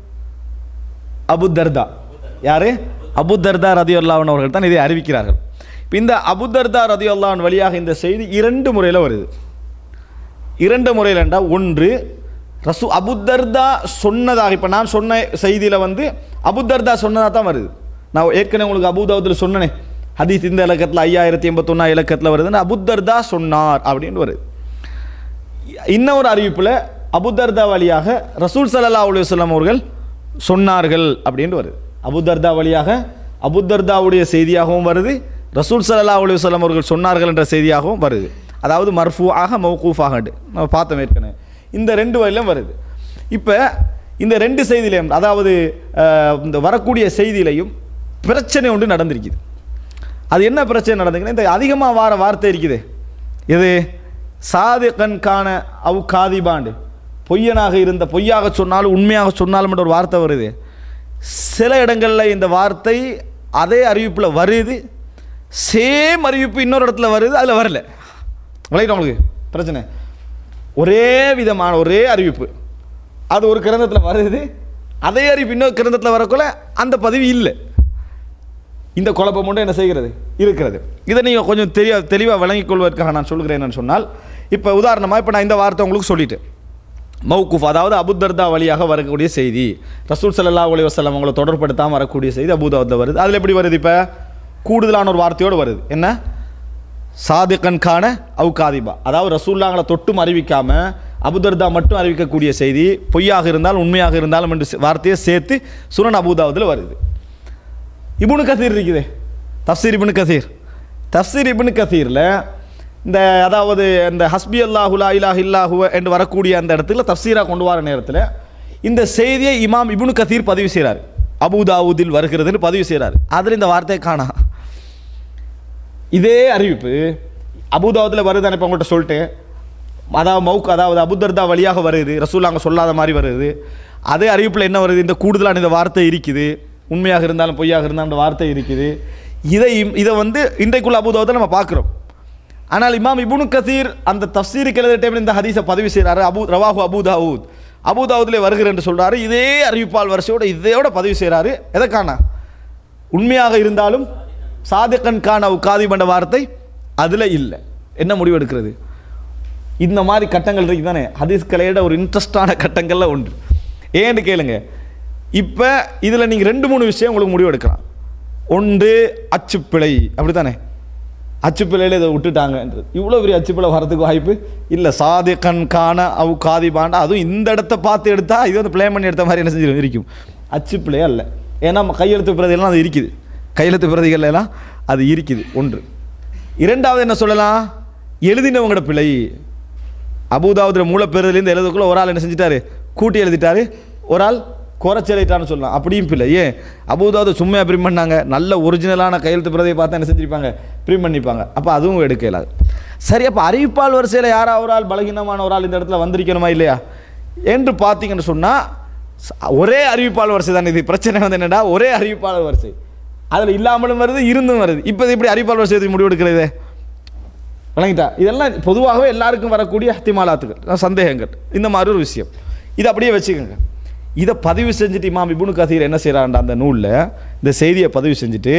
அபு தர்தா யார் அபு தர்தா ரதி அவர்கள் தான் இதை அறிவிக்கிறார்கள் இப்போ இந்த அபு தர்தா ரதி வழியாக இந்த செய்தி இரண்டு முறையில் வருது இரண்டு முறையில் என்றால் ஒன்று ரசூ அபுத்தர்தா சொன்னதாக இப்போ நான் சொன்ன செய்தியில் வந்து அபுத்தர்தா சொன்னதாக தான் வருது நான் ஏற்கனவே உங்களுக்கு அபுதாவத்தில் சொன்னனே ஹதீஸ் இந்த இலக்கத்தில் ஐயாயிரத்தி எண்பத்தொன்னா இலக்கத்தில் வருதுன்னு அபுத்தர்தா சொன்னார் அப்படின்னு வருது இன்னொரு அறிவிப்பில் அபுதர்தா வழியாக ரசூல் ஸல்லல்லாஹு அலைஹி வஸல்லம் அவர்கள் சொன்னார்கள் அப்படின்னு வருது அபுதர்தா வழியாக அபுதர்தாவுடைய செய்தியாகவும் வருது ரசூல் ஸல்லல்லாஹு அலைஹி வஸல்லம் அவர்கள் சொன்னார்கள் என்ற செய்தியாகவும் வருது அதாவது மர்ஃபூஆக மௌகூஃபாக நம்ம பார்த்தோம் ஏற்கனவே இந்த ரெண்டு வழியிலும் வருது இப்போ இந்த ரெண்டு செய்தியிலையும் அதாவது அஹ், இந்த வரக்கூடிய செய்தியிலையும் பிரச்சனை ஒன்று நடந்திருக்குது அது என்ன பிரச்சனை நடந்துக்குன்னா இந்த அதிகமாக வார வார்த்தை இருக்குது இது சாதிகன் காண அவு காதிபாண்டு பொய்யனாக இருந்த பொய்யாக சொன்னாலும் உண்மையாக சொன்னாலும் என்ற ஒரு வார்த்தை வருது சில இடங்களில் இந்த வார்த்தை அதே அறிவிப்பில் வருது சேம் அறிவிப்பு இன்னொரு இடத்துல வருது அதில் வரல விளையிடும் உங்களுக்கு பிரச்சனை ஒரே விதமான ஒரே அறிவிப்பு அது ஒரு கிரந்தத்தில் வருது அதே அறிவிப்பு இன்னொரு கிரந்தத்தில் வரக்குள்ள அந்த பதிவு இல்லை இந்த குழப்பம் மட்டும் என்ன செய்கிறது இருக்கிறது இதை நீங்கள் கொஞ்சம் தெரிய தெளிவாக விளங்கிக் கொள்வதற்காக நான் சொல்கிறேன் என்னன்னு சொன்னால் இப்போ உதாரணமாக இப்போ நான் இந்த வார்த்தை உங்களுக்கு சொல்லிட்டேன் மௌகுஃப் அதாவது அபுதர்தா வழியாக வரக்கூடிய செய்தி ரசூல் ஸல்லல்லாஹு அலைஹி வஸல்லம் அவங்களை தொடர்படுத்தாமல் வரக்கூடிய செய்தி அபுதாவுதில் வருது அதில் எப்படி வருது இப்போ கூடுதலான ஒரு வார்த்தையோடு வருது என்ன சாதிகன் கான அவு காதிபா அதாவது ரசூல்லாங்களை தொட்டும் அறிவிக்காம அபுதர்தா மட்டும் அறிவிக்கக்கூடிய செய்தி பொய்யாக இருந்தாலும் உண்மையாக இருந்தாலும் என்று வார்த்தையை சேர்த்து சுனன் அபுதாவுதில் வருது இப்னு கசீர் இருக்குதே தஃப்சீர் இப்னு கசீர் தஃப்சீர் இப்னு கசீரில் இந்த அதாவது இந்த ஹஸ்பி அல்லாஹு லா இலாஹ இல்லாஹுவ என்று வரக்கூடிய அந்த இடத்துல தஃப்சீராக கொண்டு வர நேரத்தில் இந்த செய்தியை இமாம் இப்னு கசீர் பதிவு செய்கிறார் அபுதாவுதில் வருகிறதுன்னு பதிவு செய்கிறார் அதில் இந்த வார்த்தையை காணா இதே அறிவிப்பு அபுதாவுதில் வருதானே இப்போ உங்கள்கிட்ட சொல்லிட்டேன் அதாவது மவுக் அதாவது அபுதர்தா வழியாக வருது ரசூல் அங்கே சொல்லாத மாதிரி வருது அதே அறிவிப்பில் என்ன வருது இந்த கூடுதலான இந்த வார்த்தை இருக்குது உண்மையாக இருந்தாலும் பொய்யாக இருந்தாலும் அந்த வார்த்தை இருக்குது இதை இதை வந்து இன்றைக்குள்ள அபுதாவத்தை நம்ம பார்க்குறோம் ஆனால் இமாம் இப்னு கசீர் அந்த தஃப்சீருக்கு எழுதுற டைமில் இந்த ஹதீஸை பதிவு செய்கிறாரு அபு ரவாஹு அபு தாவூத் அபு தாவூத்லே வருகிறேன் சொல்றாரு இதே அறிவிப்பால் வரிசையோட இதையோட பதிவு செய்கிறாரு எதற்கான உண்மையாக இருந்தாலும் சாதிகன் கான் அவ் காதி பண்ண வார்த்தை அதில் இல்லை என்ன முடிவு எடுக்கிறது இந்த மாதிரி கட்டங்கள் இருக்கு தானே ஹதீஸ் கலையோட ஒரு இன்ட்ரெஸ்டான கட்டங்கள்ல ஒன்று ஏன்னு கேளுங்க இப்போ இதில் நீங்கள் ரெண்டு மூணு விஷயம் உங்களுக்கு முடிவு எடுக்கலாம் ஒன்று அச்சுப்பிழை அப்படி தானே அச்சுப்பிழையில் இதை விட்டுட்டாங்கன்றது இவ்வளோ பெரிய அச்சுப்பிழை வரதுக்கு வாய்ப்பு இல்லை சாதி கண் காண அவு காதி பாண்டா அதுவும் இந்த இடத்த பார்த்து எடுத்தா இது வந்து ப்ளே பண்ணி எடுத்த மாதிரி என்ன செஞ்சிடும் இருக்கும் அச்சுப்பிழையே அல்ல ஏன்னா நம்ம கையெழுத்து பிரதியெல்லாம் அது இருக்குது கையெழுத்து பிரதிகள் எல்லாம் அது இருக்குது ஒன்று இரண்டாவது என்ன சொல்லலாம் எழுதினவங்களோட பிழை அபுதாவுதில் மூலப்பெறுதலேருந்து எழுதக்குள்ள ஒரு ஆள் என்ன செஞ்சிட்டாரு கூட்டி எழுதிட்டாரு ஒரு ஆள் குறைச்சி எழுதிட்டான்னு சொல்லலாம் அப்படியும் இல்லை ஏன் அபுதாவுது சும்மையாக பிரிண்ட் பண்ணாங்க நல்ல ஒரிஜினலான கையெழுத்து பிரதியை பார்த்தா என்ன செஞ்சிருப்பாங்க பிரிண்ட் பண்ணிப்பாங்க அப்போ அதுவும் எடுக்க இயலாது சரி அப்போ அறிவிப்பால் வரிசையில் யாரா ஒரு ஆள் பலகீனமான ஒரு ஆள் இந்த இடத்துல வந்திருக்கணுமா இல்லையா என்று பார்த்தீங்கன்னு சொன்னால் ஒரே அறிவிப்பாளர் வரிசை தான் இது பிரச்சனை வந்து என்னடா ஒரே அறிவிப்பாளர் வரிசை அதில் இல்லாமலும் வருது இருந்தும் வருது இப்போ இது இப்படி அறிவிப்பாளர் வரிசை முடிவு எடுக்கிறது விளங்கிட்டா இதெல்லாம் பொதுவாகவே எல்லாருக்கும் வரக்கூடிய அத்திமாலாத்துகள் சந்தேகங்கள் இந்த மாதிரி ஒரு விஷயம் இதை அப்படியே வச்சுக்கோங்க இதை பதிவு செஞ்சுட்டு இமாம் இப்னு கதீர் என்ன செய்கிறான்டா அந்த நூலில் இந்த செய்தியை பதிவு செஞ்சுட்டு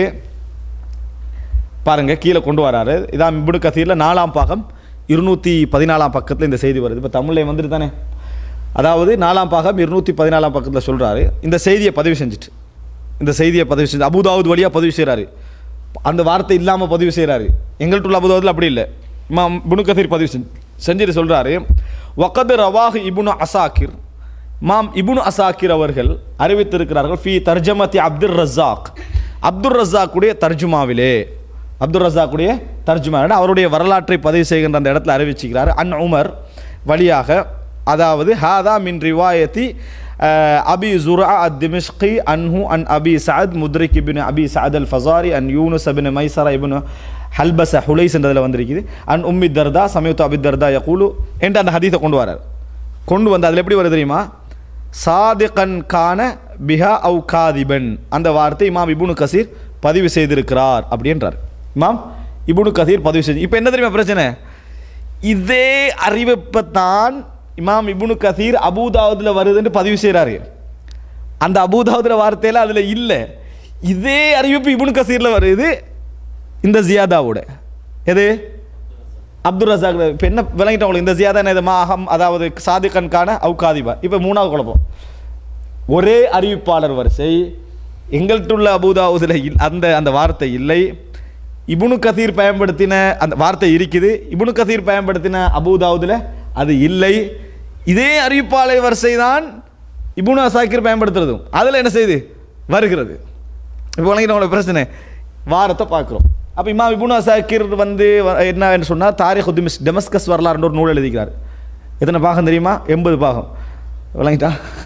பாருங்க கீழே கொண்டு வராரு இதான் இப்னு கதீரில் நாலாம் பாகம் இருநூற்றி பதினாலாம் பக்கத்தில் இந்த செய்தி வருது இப்போ தமிழ்ல வந்துட்டு தானே அதாவது நாலாம் பாகம் இருநூற்றி பதினாலாம் பக்கத்தில் சொல்கிறாரு இந்த செய்தியை பதிவு செஞ்சுட்டு இந்த செய்தியை பதிவு செஞ்சு அபுதாவுத் வழியாக பதிவு செய்கிறாரு அந்த வார்த்தை இல்லாமல் பதிவு செய்கிறாரு எங்கள்கிட்ட உள்ள அபுதாவுதில் அப்படி இல்லை இமாம் இப்னு கதீர் பதிவு செஞ்சு செஞ்சுட்டு சொல்கிறாரு வக்கது ரவாஹ் இப்னு அசாக்கிர் மாம் இப்னு அசாக்கிர் அவர்கள் அறிவித்திருக்கிறார்கள் ஃபி தர்ஜமத்தி அப்துல் ரஸாக் அப்துல் ரஸாக்குடைய தர்ஜுமாவிலே அப்துல் ரஸாக்குடைய தர்ஜுமா அவருடைய வரலாற்றை பதிவு செய்கின்ற அந்த இடத்துல அறிவிச்சுக்கிறார் அன் உமர் வழியாக அதாவது ஹாதா மின் ரிவாயத்தி அபி ஜுரா அத் திமிஷ்கி அன்ஹு அன் Abi Saad Mudrik ibn Abi Saad al Fazari அன் Yunus ibn Maysara ibn Halbas ஹுலைஸ் என்றதில் வந்திருக்குது அன் உம்மி தர்தா சமயத்து அபி தர்தா யகூலு என்று அந்த ஹதீஸை கொண்டு வரார் கொண்டு வந்து அதில் எப்படி வருது தெரியுமா சாதிகன் கான பிஹா அவு காதிபன் அந்த வார்த்தை இமாம் இபுனு கசீர் பதிவு செய்திருக்கிறார் அப்படின்றார் இமாம் இபுனு கசீர் பதிவு செஞ்சு இப்போ என்ன தெரியுமா பிரச்சனை இதே அறிவிப்பை தான் இமாம் இபுனு கசீர் அபூதாவுதில் வருதுன்னு பதிவு செய்கிறாரு அந்த அபூதாவுதில் வார்த்தையில் அதில் இல்லை இதே அறிவிப்பு இபுனு கசீரில் வருது இந்த ஜியாதாவோட எது அப்துல் ரசாக் இப்போ என்ன விளங்கிட்டோம் உங்களுக்கு இந்த ஜியாதா என்ன இது மாஹம் அதாவது சாதிகன் கான அவு காதிபா இப்போ மூணாவது குழப்பம் ஒரே அறிவிப்பாளர் வரிசை எங்கள்கிட்ட உள்ள அபூதாவுதில் இல் அந்த அந்த வார்த்தை இல்லை இபுனு கசீர் பயன்படுத்தின அந்த வார்த்தை இருக்குது இபுனு கசீர் பயன்படுத்தின அபூதாவுதில் அது இல்லை இதே அறிவிப்பாளர் வரிசை தான் இபுனு அசாக்கிர் பயன்படுத்துறதும் அதில் என்ன செய்யுது வருகிறது இப்போ வழங்கின பிரச்சனை வாரத்தை பார்க்குறோம் அப்போ இமாம் இபுனு அசாக்கிர் வந்து வ- என்ன சொன்னால் தாரிக் உத்திமிஸ் டெமஸ்கஸ் வரலாறுன்ற ஒரு நூல் எழுதிக்கிறார் எத்தனை பாகம் தெரியுமா எண்பது பாகம் விளங்கிட்டா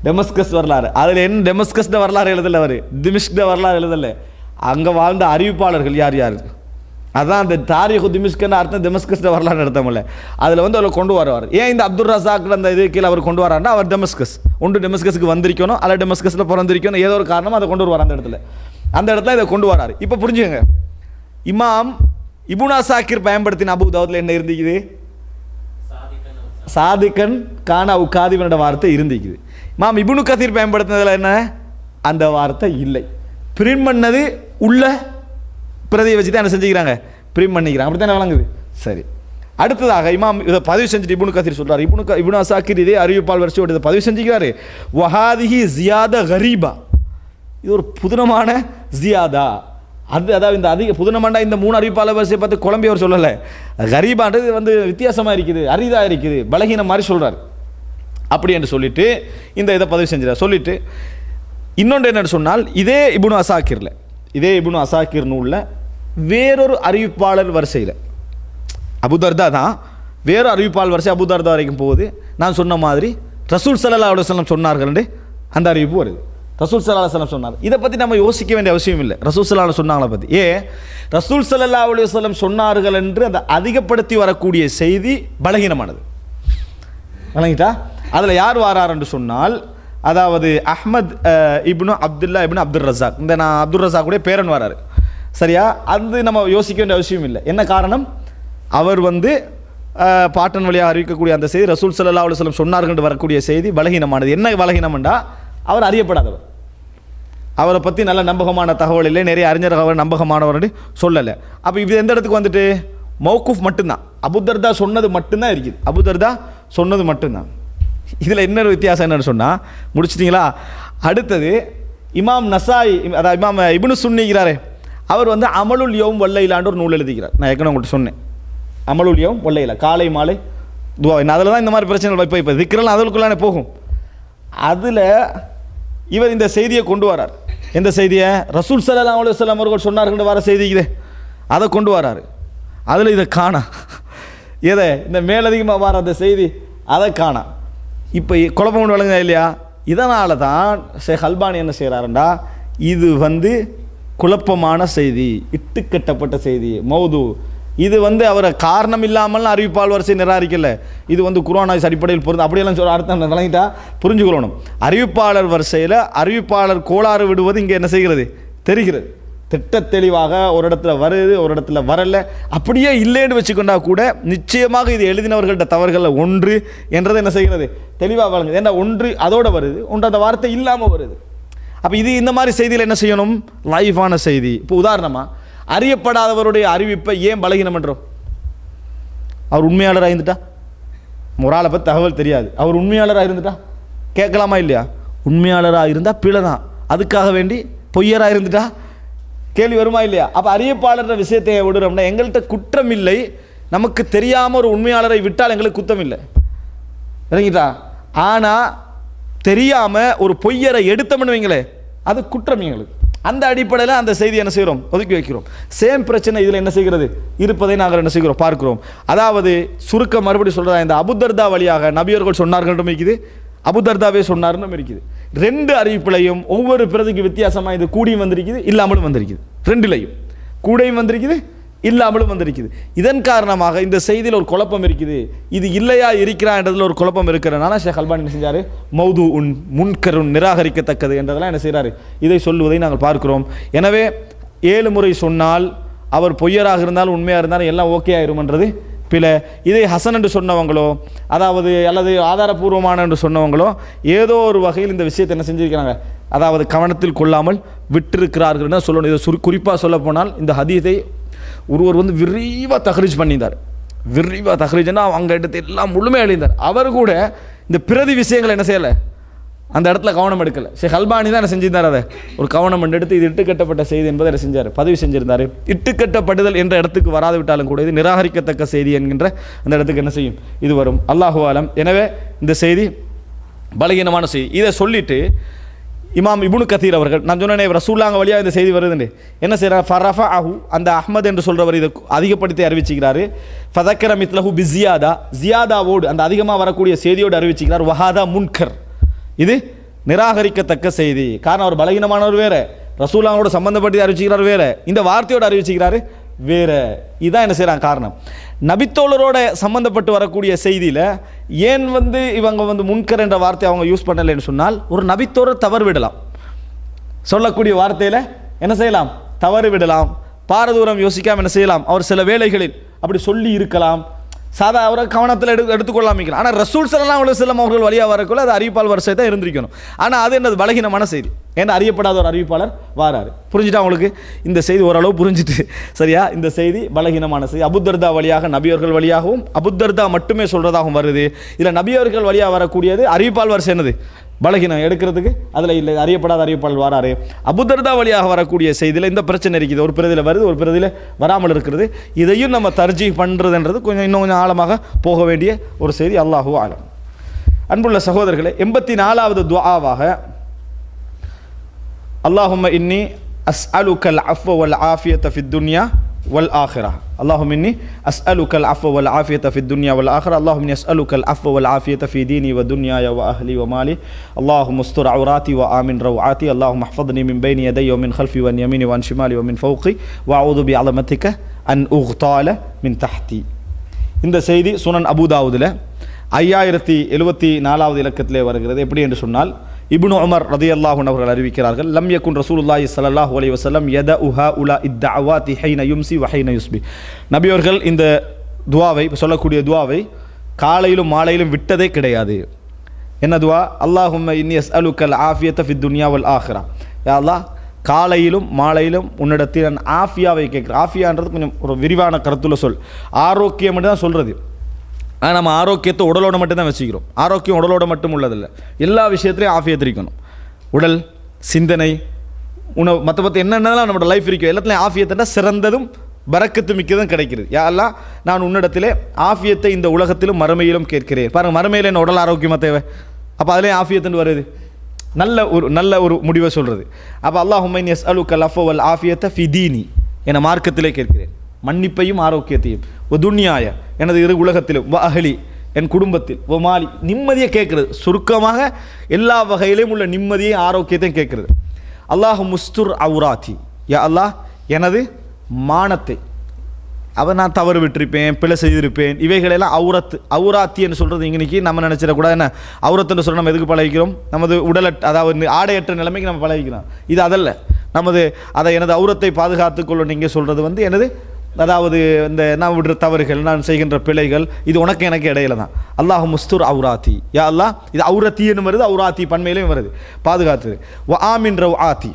டெமஸ்கஸ் வரலாறு அதில் என்ன டெமஸ்கஸ்ட வரலாறு எழுதல அவர் திமிஷ்ட வரலாறு எழுதல அங்கே வாழ்ந்த அறிவிப்பாளர்கள் யார் யார் அதான் அந்த தாரிகு திமிஷ்கன்னு அர்த்தம் டெமஸ்கஸ்ட வரலாறு நடத்தமில்ல அதில் வந்து அவர் கொண்டு வருவார் ஏன் இந்த அப்துல் ரசாக் அந்த இது கீழே அவர் கொண்டு வராருன்னா அவர் டெமஸ்கஸ் ஒன்று டெமஸ்கஸுக்கு வந்திருக்கணும் அல்ல டெமஸ்கஸில் பிறந்திருக்கணும் ஏதோ ஒரு காரணம் அதை கொண்டு வருவார் அந்த இடத்துல அந்த இடத்துல இதை கொண்டு வராரு இப்போ புரிஞ்சுங்க இமாம் இபுனா சாக்கிர் பயன்படுத்தின அபு தாவூத்ல என்ன இருந்துக்குது சாதிக்கன் கானா உக்காதிவனோட வார்த்தை இருந்திக்குது இமாம் இபுனு கதீர் பயன்படுத்தினதுல என்ன அந்த வார்த்தை இல்லை பிரிண்ட் பண்ணது உள்ள பிரதியை வச்சு தான் என்ன செஞ்சுக்கிறாங்க பிரிண்ட் பண்ணிக்கிறாங்க அப்படி தானே வழங்குது சரி அடுத்ததாக இமாம் இதை பதிவு செஞ்சுட்டு இபுனு கதீர் சொல்றாரு இபுனு க இபுனு அசாக்கிர் இதே அறிவிப்பால் வரிசையோடு இதை பதிவு செஞ்சுக்கிறாரு வஹாதிஹி ஜியாத கரீபா இது ஒரு புதினமான ஜியாதா அது அதாவது இந்த அதிக புதினமாண்டா இந்த மூணு அறிவிப்பாளர் வரிசையை பார்த்து குழம்பி அவர் சொல்லலை கரீபான்றது வந்து வித்தியாசமாக இருக்குது அரிதாக இருக்குது பலகீனம் மாதிரி சொல்கிறார் அப்படி என்று சொல்லிட்டு இந்த இதை பதிவு செஞ்சிடார் சொல்லிட்டு இன்னொன்று என்னன்னு சொன்னால் இதே இபுனு அசாக்கிரில் இதே இபுனு அசாக்கிர் நூலில் வேறொரு அறிவிப்பாளர் வரிசையில் அபுதர்தா தான் வேறு அறிவிப்பாளர் வரிசை அபுதர்தா வரைக்கும் போகுது நான் சொன்ன மாதிரி ரசூல் சல்லா அலுவலம் சொன்னார்கள் அந்த அறிவிப்பு வருது ரசூல் சல்லா அலுவலம் சொன்னார் இதை பற்றி நம்ம யோசிக்க வேண்டிய அவசியம் இல்லை ரசூல் சல்லா சொன்னாங்களே பற்றி ஏ ரசூல் சல்லா அலுவலம் சொன்னார்கள் என்று அதை அதிகப்படுத்தி வரக்கூடிய செய்தி பலகீனமானது வழங்கிட்டா அதில் யார் வாரார் என்று சொன்னால் அதாவது அஹ்மத் அஹ், ibn Abdullah ibn Abdul Razzaq இந்த நான் அப்துல் ரசாக்குடைய பேரன் வராரு சரியா அது நம்ம யோசிக்க வேண்டிய அவசியம் இல்லை என்ன காரணம் அவர் வந்து அஹ், பாட்டன் வழியாக அறிவிக்கக்கூடிய அந்த செய்தி ரசூல் சல்லா அலுவலம் சொன்னார்கள் என்று வரக்கூடிய செய்தி பலகீனமானது என்ன பலகீனம்ண்டா அவர் அறியப்படாதவர் அவரை பற்றி நல்ல நம்பகமான தகவல் இல்லை நிறைய அறிஞர்கள் அவர் நம்பகமானவர்னு சொல்லலை அப்போ இது எந்த இடத்துக்கு வந்துட்டு மௌக்குஃப் மட்டும்தான் அபுதர்தா சொன்னது மட்டும்தான் இருக்குது அபுதர்தா சொன்னது மட்டும்தான் இதில் இன்னொரு வித்தியாசம் என்னன்னு சொன்னால் முடிச்சிட்டிங்களா அடுத்தது இமாம் நசாய் அதாவது இமாம் இப்னு சுன்னிக்கிறாரே அவர் வந்து அமலுல் யோம் வல்லையிலாண்டு ஒரு நூல் எழுதிக்கிறார் நான் ஏற்கனவே உங்கள்கிட்ட சொன்னேன் அமலுல் யோம் வல்லையிலா காலை மாலை துவா அதில் தான் இந்த மாதிரி பிரச்சனைகள் இப்போ இப்போ விற்கிறலாம் அதுக்குள்ளானே போகும் அதில் இவர் இந்த செய்தியை கொண்டு வரார் எந்த செய்தியை ரசூல் சல்லா அலுவலம் அவர்கள் சொன்னார்கள் வர செய்தி இது அதை கொண்டு வராரு அதில் இதை காணா எதை இந்த மேலதிகமாக வர அந்த செய்தி அதை காணா இப்போ குழப்பம் ஒன்று வழங்குதா இல்லையா இதனால தான் ஷேக் அல்பானி என்ன செய்கிறாருண்டா இது வந்து குழப்பமான செய்தி இட்டுக்கட்டப்பட்ட செய்தி மௌது இது வந்து அவரை காரணம் இல்லாமல் அறிவிப்பால் வரிசை நிராகரிக்கல இது வந்து குரோனாய்ஸ் அடிப்படையில் பொருந்து அப்படியெல்லாம் சொல்ல அர்த்தம் விளங்கிட்டா புரிஞ்சுக்கொள்ளணும் அறிவிப்பாளர் வரிசையில் அறிவிப்பாளர் கோளாறு விடுவது இங்கே என்ன செய்கிறது தெரிகிறது திட்ட தெளிவாக ஒரு இடத்துல வருது ஒரு இடத்துல வரல அப்படியே இல்லைன்னு வச்சுக்கொண்டா கூட நிச்சயமாக இது எழுதினவர்கள்ட்ட தவறுகளில் ஒன்று என்றது என்ன செய்கிறது தெளிவாக வழங்குது ஏன்னா ஒன்று அதோட வருது ஒன்று அந்த வார்த்தை இல்லாமல் வருது அப்போ இது இந்த மாதிரி செய்தியில் என்ன செய்யணும் லைஃபான செய்தி இப்போ உதாரணமாக அறியப்படாதவருடைய அறிவிப்பை ஏன் பலகீனம் பண்ணுறோம் அவர் உண்மையாளராக இருந்துட்டா முறாலை பற்றி தகவல் தெரியாது அவர் உண்மையாளராக இருந்துட்டா கேட்கலாமா இல்லையா உண்மையாளராக இருந்தால் பிழை தான் அதுக்காக வேண்டி பொய்யராக இருந்துட்டா கேள்வி வருமா இல்லையா அப்போ அறியப்பாளர் விஷயத்தை விடுறோம்னா எங்கள்கிட்ட குற்றம் இல்லை நமக்கு தெரியாமல் ஒரு உண்மையாளரை விட்டால் எங்களுக்கு குத்தம் இல்லை விளங்கிட்டா ஆனால் தெரியாமல் ஒரு பொய்யரை எடுத்தோம்னு வைங்களே அது குற்றம் எங்களுக்கு அந்த அடிப்படையில் அந்த செய்தி என்ன செய்கிறோம் ஒதுக்கி வைக்கிறோம் சேம் பிரச்சனை இதில் என்ன செய்கிறது இருப்பதை நாங்கள் என்ன செய்கிறோம் பார்க்கிறோம் அதாவது சுருக்க மறுபடி சொல்கிறதா இந்த அபுதர்தா வழியாக நபியர்கள் சொன்னார்கள் இருக்குது அபுதர்தாவே சொன்னார்னு இருக்குது ரெண்டு அறிவிப்புலையும் ஒவ்வொரு பிரதிக்கு வித்தியாசமாக இது கூடியும் வந்திருக்குது இல்லாமலும் வந்திருக்குது ரெண்டுலையும் கூடையும் வந்திருக்குது இல்லாமலும் வந்திருக்குது இதன் காரணமாக இந்த செய்தியில் ஒரு குழப்பம் இருக்குது இது இல்லையா இருக்கிறான்றதுல ஒரு குழப்பம் இருக்கிறனால ஷேக் அல்பானி என்ன செஞ்சார் மௌது உன் முன்கருண் நிராகரிக்கத்தக்கது என்றதெல்லாம் என்ன செய்கிறாரு இதை சொல்லுவதை நாங்கள் பார்க்கிறோம் எனவே ஏழு முறை சொன்னால் அவர் பொய்யராக இருந்தாலும் உண்மையாக இருந்தாலும் எல்லாம் ஓகே ஆயிருமன்றது பில இதை ஹசன் என்று சொன்னவங்களோ அதாவது அல்லது ஆதாரபூர்வமான என்று சொன்னவங்களோ ஏதோ ஒரு வகையில் இந்த விஷயத்தை என்ன செஞ்சிருக்கிறாங்க அதாவது கவனத்தில் கொள்ளாமல் விட்டிருக்கிறார்கள் தான் சொல்லணும் இதை சுரு குறிப்பாக சொல்ல போனால் இந்த ஹதீஸை ஒருவர் வந்து விரிவாக தஹ்ரீஜ் பண்ணியிருந்தார் விரிவாக தஹ்ரீஜ்னா அங்கே எடுத்து எல்லாம் முழுமையாக எழுந்தார் அவர் கூட இந்த பிரதி விஷயங்களை என்ன செய்யலை அந்த இடத்துல கவனம் எடுக்கல ஷேக் அல்பானி தான் என்ன செஞ்சிருந்தார் அதை ஒரு கவனம் எடுத்து இது இட்டுக்கட்டப்பட்ட செய்தி என்பதை என்ன செஞ்சார் பதிவு செஞ்சிருந்தார் இட்டுக்கட்டப்படுதல் என்ற இடத்துக்கு வராது விட்டாலும் கூட இது நிராகரிக்கத்தக்க செய்தி என்கின்ற அந்த இடத்துக்கு என்ன செய்யும் இது வரும் அல்லாஹு ஆலம் எனவே இந்த செய்தி பலகீனமான செய்தி இதை சொல்லிட்டு இமாம் இப்னு கதீர் அவர்கள் நான் சொன்னேனே ரசூல்லாங்க வழியாக இந்த செய்தி வருதுன்னு என்ன செய்கிறார் ஃபரஃபா அஹு அந்த அஹ்மத் என்று சொல்கிறவர் இதை அதிகப்படுத்தி அறிவிச்சுக்கிறாரு ஃபதக்கர மித்லஹு பி ஜியாதா ஜியாதாவோடு அந்த அதிகமாக வரக்கூடிய செய்தியோடு அறிவிச்சுக்கிறார் வஹாதா முன்கர் இது நிராகரிக்கத்தக்க செய்தி காரணம் அவர் பலகீனமானவர் வேற ரசூலாவோட சம்பந்தப்பட்டு அறிவிச்சுக்கிறார் வேற இந்த வார்த்தையோட அறிவிச்சுக்கிறாரு வேற இதான் என்ன செய்கிறாங்க காரணம் நபித்தோழரோட சம்பந்தப்பட்டு வரக்கூடிய செய்தியில் ஏன் வந்து இவங்க வந்து முன்கர் என்ற வார்த்தை அவங்க யூஸ் பண்ணலைன்னு சொன்னால் ஒரு நபித்தோழர் தவறு விடலாம் சொல்லக்கூடிய வார்த்தையில் என்ன செய்யலாம் தவறு விடலாம் பாரதூரம் யோசிக்காம என்ன செய்யலாம் அவர் சில வேளைகளில் அப்படி சொல்லி இருக்கலாம் சாதா அவரை கவனத்தில் எடு எடுத்துக்கொள்ளாமிக்கலாம் ஆனால் ரசூல் சலாம் அவ்வளோ செல்லம் அவர்கள் வழியாக வரக்குள்ள அது அறிவிப்பால் வரிசை தான் இருந்திருக்கணும் ஆனால் அது என்னது பலகீனமான செய்தி ஏன்னா அறியப்படாத ஒரு அறிவிப்பாளர் வாராரு புரிஞ்சுட்டா அவங்களுக்கு இந்த செய்தி ஓரளவு புரிஞ்சுட்டு சரியா இந்த செய்தி பலகீனமான செய்தி அபுத்தர்தா வழியாக நபியர்கள் வழியாகவும் அபுத்தர்தா மட்டுமே சொல்றதாகவும் வருது இதில் நபியர்கள் வழியாக வரக்கூடியது அறிவிப்பால் வரிசை என்னது பலகீனம் எடுக்கிறதுக்கு அதில் இல்லை அறியப்படாத அறிவிப்பாளர் வராரு அபுதர்தா வழியாக வரக்கூடிய செய்தியில் இந்த பிரச்சனை இருக்குது ஒரு பிரதியில் வருது ஒரு பிரதியில் வராமல் இருக்கிறது இதையும் நம்ம தர்ஜி பண்ணுறதுன்றது கொஞ்சம் இன்னும் கொஞ்சம் ஆழமாக போக வேண்டிய ஒரு செய்தி அல்லாஹூ ஆலம் அன்புள்ள சகோதரர்களே எண்பத்தி நாலாவது துஆவாக اللهم إني أسألك العفو والعافية في الدنيا والآخرة اللهم إني أسألك العفو والعافية في الدنيا والآخرة اللهم إني أسألك العفو والعافية في ديني ودنياي وأهلي ومالي اللهم استر عوراتي وآمن روعاتي اللهم احفظني من بين يدي ومن خلفي وعن يميني وعن شمالي ومن فوقي وأعوذ بعظمتك أن أغتال من تحتي இந்த செய்தி சுனன் அபுதாவுதில் ஐயாயிரத்தி எழுபத்தி நாலாவது இலக்கத்திலே வருகிறது எப்படி என்று சொன்னால் இப்னு உமர் ரதி அல்லாஹூன் அவர்கள் அறிவிக்கிறார்கள் லம் யக்குன் ரசூலுல்லாஹி ஸல்லல்லாஹு அலைஹி வஸல்லம் யத உஹா உலா இத்தஅவாதி ஹைன யும்சி வஹைன யுஸ்பி நபி அவர்கள் இந்த துவாவை இப்ப சொல்லக்கூடிய துவாவை காலையிலும் மாலையிலும் விட்டதே கிடையாது என்ன துவா அல்லாஹும்ம இன்னி அஸ்அலுக்கல் ஆஃபியத்த ஃபித் துன்யா வல் ஆஹிரா யா அல்லாஹ் காலையிலும் மாலையிலும் உன்னிடத்தில் நான் ஆஃபியாவை கேட்குறேன் ஆஃபியான்றது கொஞ்சம் ஒரு விரிவான கருத்துல சொல் ஆரோக்கியம் மட்டும் தான் சொல்கிறது ஆனால் நம்ம ஆரோக்கியத்தை உடலோட மட்டும் தான் வச்சுக்கிறோம் ஆரோக்கியம் உடலோட மட்டும் உள்ளதில்லை எல்லா விஷயத்துலையும் ஆஃபியத்தை இருக்கணும் உடல் சிந்தனை உணவு மற்ற மற்ற என்னென்னலாம் நம்மளோட லைஃப் இருக்கும் எல்லாத்துலையும் ஆஃபியத்தை சிறந்ததும் பறக்கத்து மிக்கதும் கிடைக்கிறது யாரெல்லாம் நான் உன்னிடத்திலே ஆஃபியத்தை இந்த உலகத்திலும் மறுமையிலும் கேட்கிறேன் பாருங்கள் மறுமையில் என்ன உடல் ஆரோக்கியமாக தேவை அப்போ அதுலேயும் ஆஃபியத்துன்னு வருது நல்ல ஒரு நல்ல ஒரு முடிவை சொல்கிறது அப்போ அல்லாஹுமைன் எஸ் அலு கலஃபவல் ஆஃபியத்தை ஃபிதீனி என மார்க்கத்திலே கேட்கிறேன் மன்னிப்பையும் ஆரோக்கியத்தையும் ஒ துன்யாய எனது இரு உலகத்திலும் வ அஹலி என் குடும்பத்தில் ஒ மாலி நிம்மதியை கேட்குறது சுருக்கமாக எல்லா வகையிலும் உள்ள நிம்மதியை ஆரோக்கியத்தையும் கேட்குறது அல்லாஹ் முஸ்துர் அவுராத்தி யா அல்லாஹ் எனது மானத்தை அவன் நான் தவறு விட்டிருப்பேன் பிழை செய்திருப்பேன் இவைகளெல்லாம் அவுரத்து அவுராத்தின்னு சொல்கிறது இன்னைக்கு நம்ம நினச்சிடக்கூடாது என்ன அவுரத்துன்னு சொல்ல நம்ம எதுக்கு பழகிக்கிறோம் நமது உடலட் அதாவது ஆடையற்ற நிலைமைக்கு நம்ம பழகிக்கிறோம் இது அதல்ல நமது அதை எனது அவுரத்தை பாதுகாத்துக் கொள்ள நீங்கள் சொல்கிறது வந்து எனது அதாவது இந்த நான் விடுற தவறுகள் நான் செய்கின்ற பிழைகள் இது உனக்கு எனக்கு இடையில தான் அல்லாஹ் முஸ்துர் அவுராத்தி யா அல்லாஹ் இது அவுரத்தின்னு வருது அவுராத்தி பன்மையிலையும் வருது பாதுகாத்து வ ஆமின் ரவ் ஆத்தி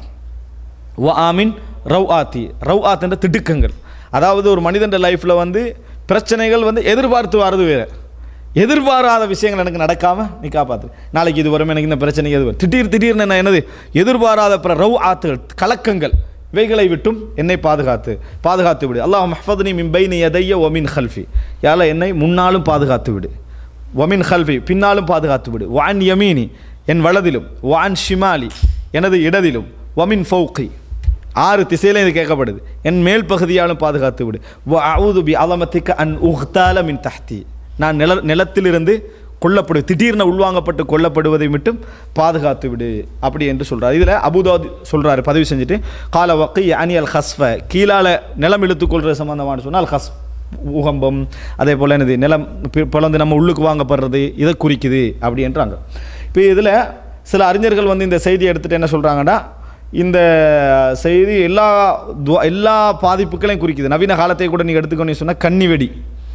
வ ஆமின் ரவ் ஆத்தி ரவ் ஆத்துன்ற திடுக்கங்கள் அதாவது ஒரு மனிதன் லைஃப்பில் வந்து பிரச்சனைகள் வந்து எதிர்பார்த்து வர்றது வேறு எதிர்பாராத விஷயங்கள் எனக்கு நடக்காமல் நீ காப்பாற்று நாளைக்கு இது வரும் எனக்கு இந்த பிரச்சனை எது வரும் திடீர் திடீர்னு என்ன என்னது எதிர்பாராத பிற ரவ் ஆத்துகள் கலக்கங்கள் இவைகளை விட்டும் என்னை பாதுகாத்து பாதுகாத்து விடு அல்லாஹ் மஹ்ஃபத்னி மின் பைனி எதைய ஒமின் ஹல்ஃபி யால என்னை முன்னாலும் பாதுகாத்து விடு ஒமின் ஹல்ஃபி பின்னாலும் பாதுகாத்து விடு வான் யமீனி என் வலதிலும் வான் ஷிமாலி எனது இடதிலும் ஒமின் ஃபௌகி ஆறு திசையிலும் இது கேட்கப்படுது என் மேல் பகுதியாலும் பாதுகாத்து விடு அவுது பி அலமத்திக்க அன் உஹ்தால மின் தஹ்தி நான் நில நிலத்திலிருந்து கொல்லப்படு திடீர்னு உள்வாங்கப்பட்டு கொல்லப்படுவதை மட்டும் பாதுகாத்து விடு அப்படி என்று சொல்கிறார் இதில் அபுதாத் சொல்கிறாரு பதிவு செஞ்சுட்டு கால வக்கை அனியல் ஹஸ்ஃப கீழால நிலம் இழுத்துக்கொள்கிற சம்பந்தமான சொன்னால் ஹஸ் பூகம்பம் அதே போல் என்னது நிலம் பி- பிளந்து நம்ம உள்ளுக்கு வாங்கப்படுறது இதை குறிக்குது அப்படின்றாங்க இப்போ இதில் சில அறிஞர்கள் வந்து இந்த செய்தியை எடுத்துகிட்டு என்ன சொல்கிறாங்கன்னா இந்த செய்தி எல்லா துவா எல்லா பாதிப்புகளையும் குறிக்குது நவீன காலத்தை கூட நீங்கள் எடுத்துக்கணும் சொன்னால் கன்னி வெடி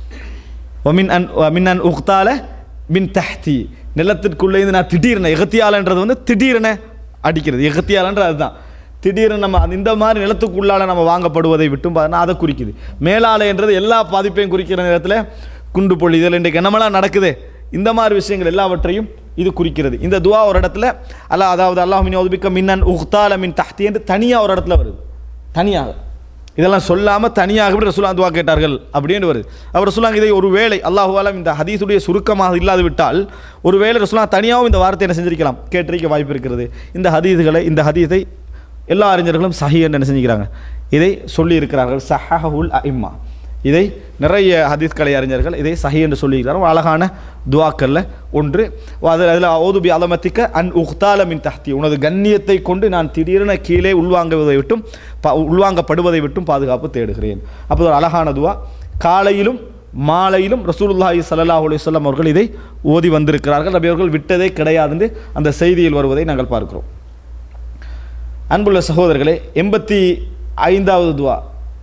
ஒமின் அன் மின் அன் உக்தால மின் தஹ்தி நிலத்திற்குள்ளே இருந்து நான் திடீர்னு எகத்தியாலன்றது வந்து திடீர்னு அடிக்கிறது எகத்தியாலன்றது அதுதான் திடீர்னு நம்ம அந்த இந்த மாதிரி நிலத்துக்குள்ளால நம்ம வாங்கப்படுவதை விட்டும் பார்த்தா அதை குறிக்குது மேலாலை என்றது எல்லா பாதிப்பையும் குறிக்கிற நேரத்தில் குண்டு பொழிதல் இன்றைக்கு என்னமெல்லாம் நடக்குது இந்த மாதிரி விஷயங்கள் எல்லாவற்றையும் இது குறிக்கிறது இந்த துவா ஒரு இடத்துல அல்ல அதாவது அல்லாஹ் மின் ஒதுபிக்க மின்னன் உக்தால மின் தஹ்தி என்று தனியாக ஒரு இடத்துல வருது தனியாக இதெல்லாம் சொல்லாமல் தனியாக இப்படி ரசூலா துவா கேட்டார்கள் அப்படின்னு வருது அவர் ரசூலாங்க இதை ஒரு வேளை அல்லாஹுவாலம் இந்த ஹதீஸுடைய சுருக்கமாக இல்லாது விட்டால் ஒரு வேளை ரசூலா தனியாகவும் இந்த வார்த்தை என்ன செஞ்சிருக்கலாம் கேட்டிருக்க வாய்ப்பு இருக்கிறது இந்த ஹதீதுகளை இந்த ஹதீஸை எல்லா அறிஞர்களும் சஹி என்று என்ன செஞ்சுக்கிறாங்க இதை சொல்லி இருக்கிறார்கள் சஹஹுல் அஇம்மா இதை நிறைய ஹதீஸ் கலை அறிஞர்கள் இதை சஹி என்று சொல்லியிருக்கிறார் ஒரு அழகான துவாக்கல்ல ஒன்று அதில் அதில் ஓதுபி அலமத்திக்க அன் உக்தால மின் தஹ்தி உனது கண்ணியத்தை கொண்டு நான் திடீரென கீழே உள்வாங்குவதை விட்டும் பா உள்வாங்கப்படுவதை விட்டும் பாதுகாப்பு தேடுகிறேன் அப்போ ஒரு அழகான துவா காலையிலும் மாலையிலும் ரசூலுல்லாஹி ஸல்லல்லாஹு அலைஹி வஸல்லம் அவர்கள் இதை ஓதி வந்திருக்கிறார்கள் நபி அவர்கள் விட்டதே கிடையாது என்று அந்த செய்தியில் வருவதை நாங்கள் பார்க்கிறோம் அன்புள்ள சகோதரர்களே எண்பத்தி ஐந்தாவது துவா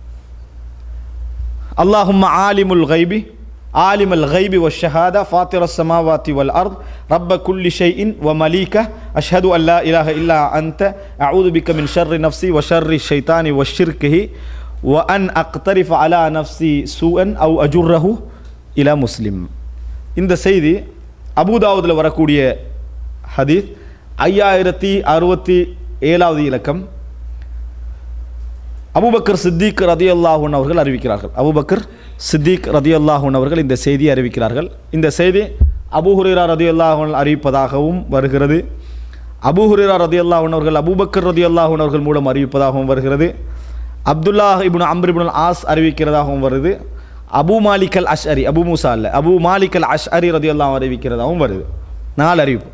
اللهم عالم الغيب عالم الغيب والشهادة فاطر السماوات والأرض رب كل شيء ومليكه أشهد أن لا إله إلا أنت أعوذ بك من شر نفسي وشر الشيطان وشركه وأن أقترف على نفسي سوءا أو أجره إلى مسلم இந்த செய்தி அபுதாவுதில் வரக்கூடிய ஹதீஸ் ஐயாயிரத்தி அறுபத்தி ஏழாவது இலக்கம் அபுபக்கர் சித்திக் ரதி அல்லாஹூன் அவர்கள் அறிவிக்கிறார்கள் அபுபக்கர் சித்திக் ரதி அல்லாஹூன் அவர்கள் இந்த செய்தியை அறிவிக்கிறார்கள் இந்த செய்தி அபு ஹுரேரா ரதி அல்லாஹூன் அறிவிப்பதாகவும் வருகிறது அபு ஹுரேரா ரதி அல்லாஹூன் அவர்கள் அபுபக்கர் ரதி அல்லாஹூன் அவர்கள் மூலம் அறிவிப்பதாகவும் வருகிறது Abdullah ibn Amr ibn As அறிவிக்கிறதாகவும் வருது Abu Malik al Ashari Abu மூசா அல்ல அபு மாலிக் அல் அஷ்அரி ரதி அல்லாஹ் அறிவிக்கிறதாகவும் வருது நாலு அறிவிப்பு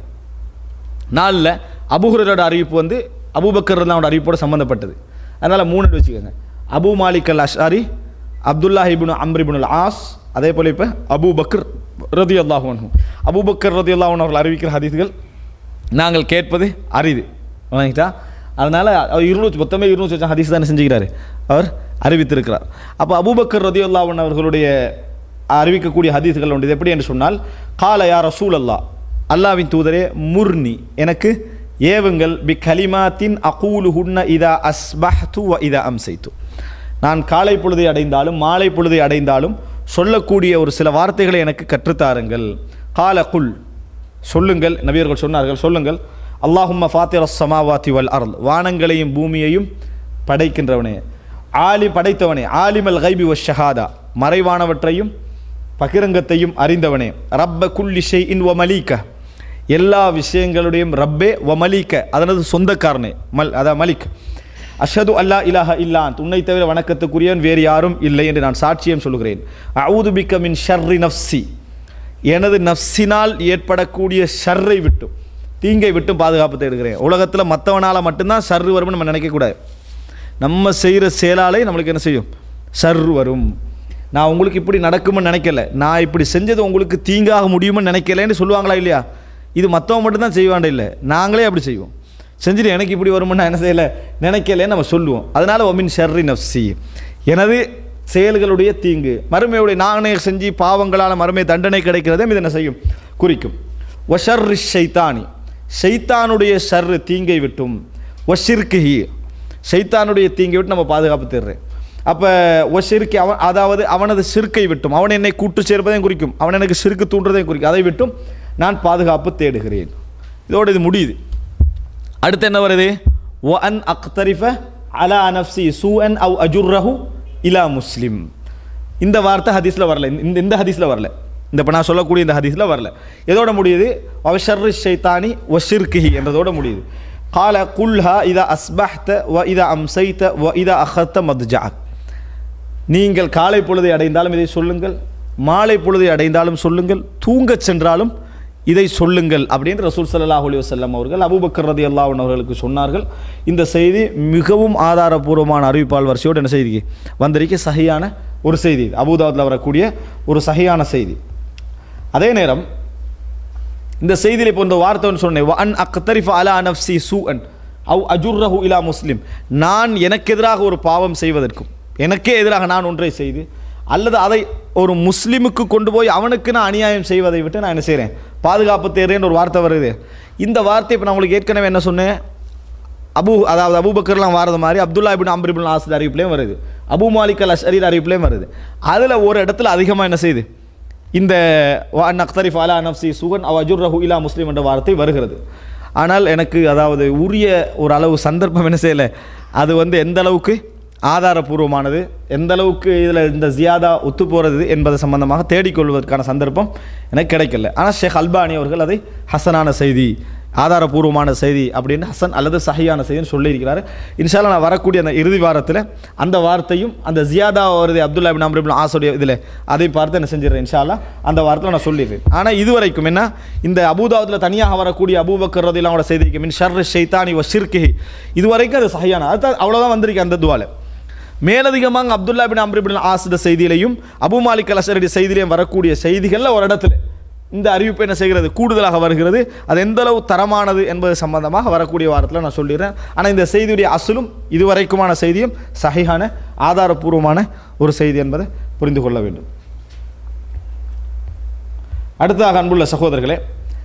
நாலில் அபுஹுரரோட அறிவிப்பு வந்து அபூபக்கர் ரல்லாவோட அறிவிப்போடு சம்மந்தப்பட்டது அதனால் மூணு வச்சுக்கோங்க Abu Malik al Ashari Abdullah ibn Amr ibn al As அதே போல் இப்போ அபு பக்கர் ரதி அல்லாஹூன் அபு பக்கர் ரதி அல்லாஹூன் அவர்கள் அறிவிக்கிற ஹதீஸ்கள் நாங்கள் கேட்பது அரிது வாங்கிட்டா அதனால் அவர் இருநூற்றி மொத்தமே இருநூற்றி வச்ச ஹதீஸ் தானே செஞ்சுக்கிறாரு அவர் அறிவித்திருக்கிறார் அப்போ அபூபக்கர் ரதி அல்லாஹன் அவர்களுடைய அறிவிக்கக்கூடிய ஹதீஸ்கள் உண்டு இது எப்படி என்று சொன்னால் கால யா ரசூல் அல்லா அல்லாவின் தூதரே முர்னி எனக்கு ஏவுங்கள் பி கலிமாத்தின் அகூலு ஹுன்ன இதா அஸ்பஹ்து வ இதா அம்சைத்து நான் காலை பொழுதை அடைந்தாலும் மாலை பொழுதை அடைந்தாலும் சொல்லக்கூடிய ஒரு சில வார்த்தைகளை எனக்கு கற்றுத்தாருங்கள் கால குல் சொல்லுங்கள் நபியர்கள் சொன்னார்கள் சொல்லுங்கள் அல்லாஹும்ம ஃபாத்திர சமாவாத்தி வல் அருள் வானங்களையும் பூமியையும் படைக்கின்றவனே ஆலி படைத்தவனே ஆலிமல் கைபி வ ஷஹாதா மறைவானவற்றையும் பகிரங்கத்தையும் அறிந்தவனே ரப்ப குல்லி ஷெய் இன் வ மலீக்க எல்லா விஷயங்களுடையும் ரப்பே வ மலீக்க அதனது சொந்தக்காரனே மல் அதா மலிக் அஷது அல்லா இலாஹ இல்லான் உன்னை தவிர வணக்கத்துக்குரியவன் வேறு யாரும் இல்லை என்று நான் சாட்சியம் சொல்கிறேன் அவுது பிக்க மின் ஷர்ரி நஃப்சி எனது நஃப்சினால் ஏற்படக்கூடிய ஷர்ரை விட்டும் தீங்கை விட்டும் பாதுகாப்பு தேடுகிறேன் உலகத்தில் மற்றவனால் மட்டும்தான் ஷர்ரு வரும்னு நம்ம நினைக்கக்கூடாது நம்ம செய்கிற செயலாலே நம்மளுக்கு என்ன செய்யும் ஷர்ரு வரும் நான் உங்களுக்கு இப்படி நடக்கும்னு நினைக்கல நான் இப்படி செஞ்சது உங்களுக்கு தீங்காக முடியும்னு நினைக்கலன்னு சொல்லுவாங்களா இல்லையா இது மற்றவங்க மட்டும்தான் செய்வாண்ட இல்லை நாங்களே அப்படி செய்வோம் செஞ்சுட்டு எனக்கு இப்படி வரும்னு நான் என்ன செய்யலை நினைக்கலன்னு நம்ம சொல்லுவோம் அதனால் ஒமின் ஷர்ரி நஃப்சி எனது செயல்களுடைய தீங்கு மறுமையுடைய நானே செஞ்சு பாவங்களால் மறுமை தண்டனை கிடைக்கிறதே இது என்ன செய்யும் குறிக்கும் ஒஷர்ரி ஷைத்தானி ஷைத்தானுடைய ஷர்ரு தீங்கை விட்டும் ஒஷிர்கிஹி ஷைத்தானுடைய தீங்கை விட்டு நம்ம பாதுகாப்பு தேடுறேன் அப்போ ஒஷிர்கி அவன் அதாவது அவனது சிறுக்கை விட்டும் அவன் என்னை கூட்டு சேர்ப்பதையும் குறிக்கும் அவன் எனக்கு சிறுக்கு தூண்டுறதையும் குறிக்கும் அதை விட்டும் நான் பாதுகாப்பு தேடுகிறேன் இதோடு இது முடியுது அடுத்து என்ன வருது ஒ அன் அக்தரிஃப அலா நஃப்சி சூ அன் அவ் அஜுர்ரஹு இலா முஸ்லிம் இந்த வார்த்தை ஹதீஸில் வரல இந்த இந்த ஹதீஸில் வரல இந்த இப்போ நான் சொல்லக்கூடிய இந்த ஹதீஸில் வரல எதோட முடியுது அவஷர்ரி ஷைத்தானி ஒஷிர்கிஹி என்றதோட முடியுது கால குல்ஹா இதா அஸ்பஹ்த வ இதா அம்சைத்த வ இதா அஹத்த மத்ஜாக் நீங்கள் காலை பொழுதை அடைந்தாலும் இதை சொல்லுங்கள் மாலை பொழுதை அடைந்தாலும் சொல்லுங்கள் தூங்கச் சென்றாலும் இதை சொல்லுங்கள் அப்படின்னு ரசூல் சல்லாஹ் அலி வசல்லம் அவர்கள் அபூபக்கர் ரதி அல்லாஹன் அவர்களுக்கு சொன்னார்கள் இந்த செய்தி மிகவும் ஆதாரபூர்வமான அறிவிப்பால் வரிசையோடு என்ன செய்தி வந்திருக்க சகியான ஒரு செய்தி அபுதாபில் வரக்கூடிய ஒரு சகியான செய்தி அதே நேரம் இந்த செய்தியில் இப்போ இந்த வார்த்தை ஒன்று சொன்னேன் அன் அக்தரிஃப் அலா நஃப்சி சூ அன் அவ் அஜுர்ரஹு இலா முஸ்லிம் நான் எனக்கு எதிராக ஒரு பாவம் செய்வதற்கும் எனக்கே எதிராக நான் ஒன்றை செய்து அல்லது அதை ஒரு முஸ்லீமுக்கு கொண்டு போய் அவனுக்கு நான் அநியாயம் செய்வதை விட்டு நான் என்ன செய்கிறேன் பாதுகாப்பு தேர்றேன்னு ஒரு வார்த்தை வருது இந்த வார்த்தை இப்போ நான் உங்களுக்கு ஏற்கனவே என்ன சொன்னேன் அபு அதாவது அபூபக்கர்லாம் வாரது மாதிரி அப்துல்லா இபின் அம்ரிபின் ஆசித் அறிவிப்புலேயும் வருது அபு மாலிக் அல் அஷரீர் அறிவிப்புலேயும் வருது அதில் ஒரு இடத்துல அதிகமாக என்ன செய்யுது இந்த அக்தரிஃப் அலா நப்சி சுகன் அவ் அஜுர் ரஹு இலா முஸ்லீம் என்ற வார்த்தை வருகிறது ஆனால் எனக்கு அதாவது உரிய ஒரு அளவு சந்தர்ப்பம் என்ன செய்யலை அது வந்து எந்த அளவுக்கு ஆதாரபூர்வமானது எந்த அளவுக்கு இதில் இந்த ஜியாதா ஒத்து போகிறது என்பது சம்பந்தமாக தேடிக்கொள்வதற்கான சந்தர்ப்பம் எனக்கு கிடைக்கல ஆனால் ஷேக் அல்பானி அவர்கள் அதை ஹசனான செய்தி ஆதாரபூர்வமான செய்தி அப்படின்னு ஹசன் அல்லது சஹியான செய்தின்னு சொல்லியிருக்கிறாரு இன்ஷால்லா நான் வரக்கூடிய அந்த இறுதி வாரத்தில் அந்த வார்த்தையும் அந்த ஜியாதா வருது அப்துல்லா பின் அம்ரிபின் ஆசோடைய இதில் அதை பார்த்து என்ன செஞ்சிடறேன் இன்ஷால்லா அந்த வாரத்தில் நான் சொல்லிடுறேன் ஆனால் இது வரைக்கும் என்ன இந்த அபுதாபத்தில் தனியாக வரக்கூடிய அபூபக்கர் ரதிலாவோட செய்திக்கு மின் ஷர் ஷைத்தானி வ ஷிர்கிஹி இது வரைக்கும் அது சஹியான அது அவ்வளோதான் வந்திருக்கு அந்த துவால மேலதிகமாக அப்துல்லா பின் அம்ரிபின் ஆசிட செய்தியிலையும் அபு மாலிக் அலசரடி செய்தியிலையும் வரக்கூடிய செய்திகளில் ஒரு இடத்துல இந்த அறிவிப்பு என்ன செய்கிறது கூடுதலாக வருகிறது அது எந்த அளவு தரமானது என்பது சம்பந்தமாக வரக்கூடிய வாரத்தில் நான் சொல்லிடுறேன் ஆனால் இந்த செய்தியுடைய அசலும் இதுவரைக்குமான செய்தியும் சஹிஹான ஆதாரபூர்வமான ஒரு செய்தி என்பதை புரிந்து கொள்ள வேண்டும் அடுத்ததாக அன்புள்ள சகோதரர்களே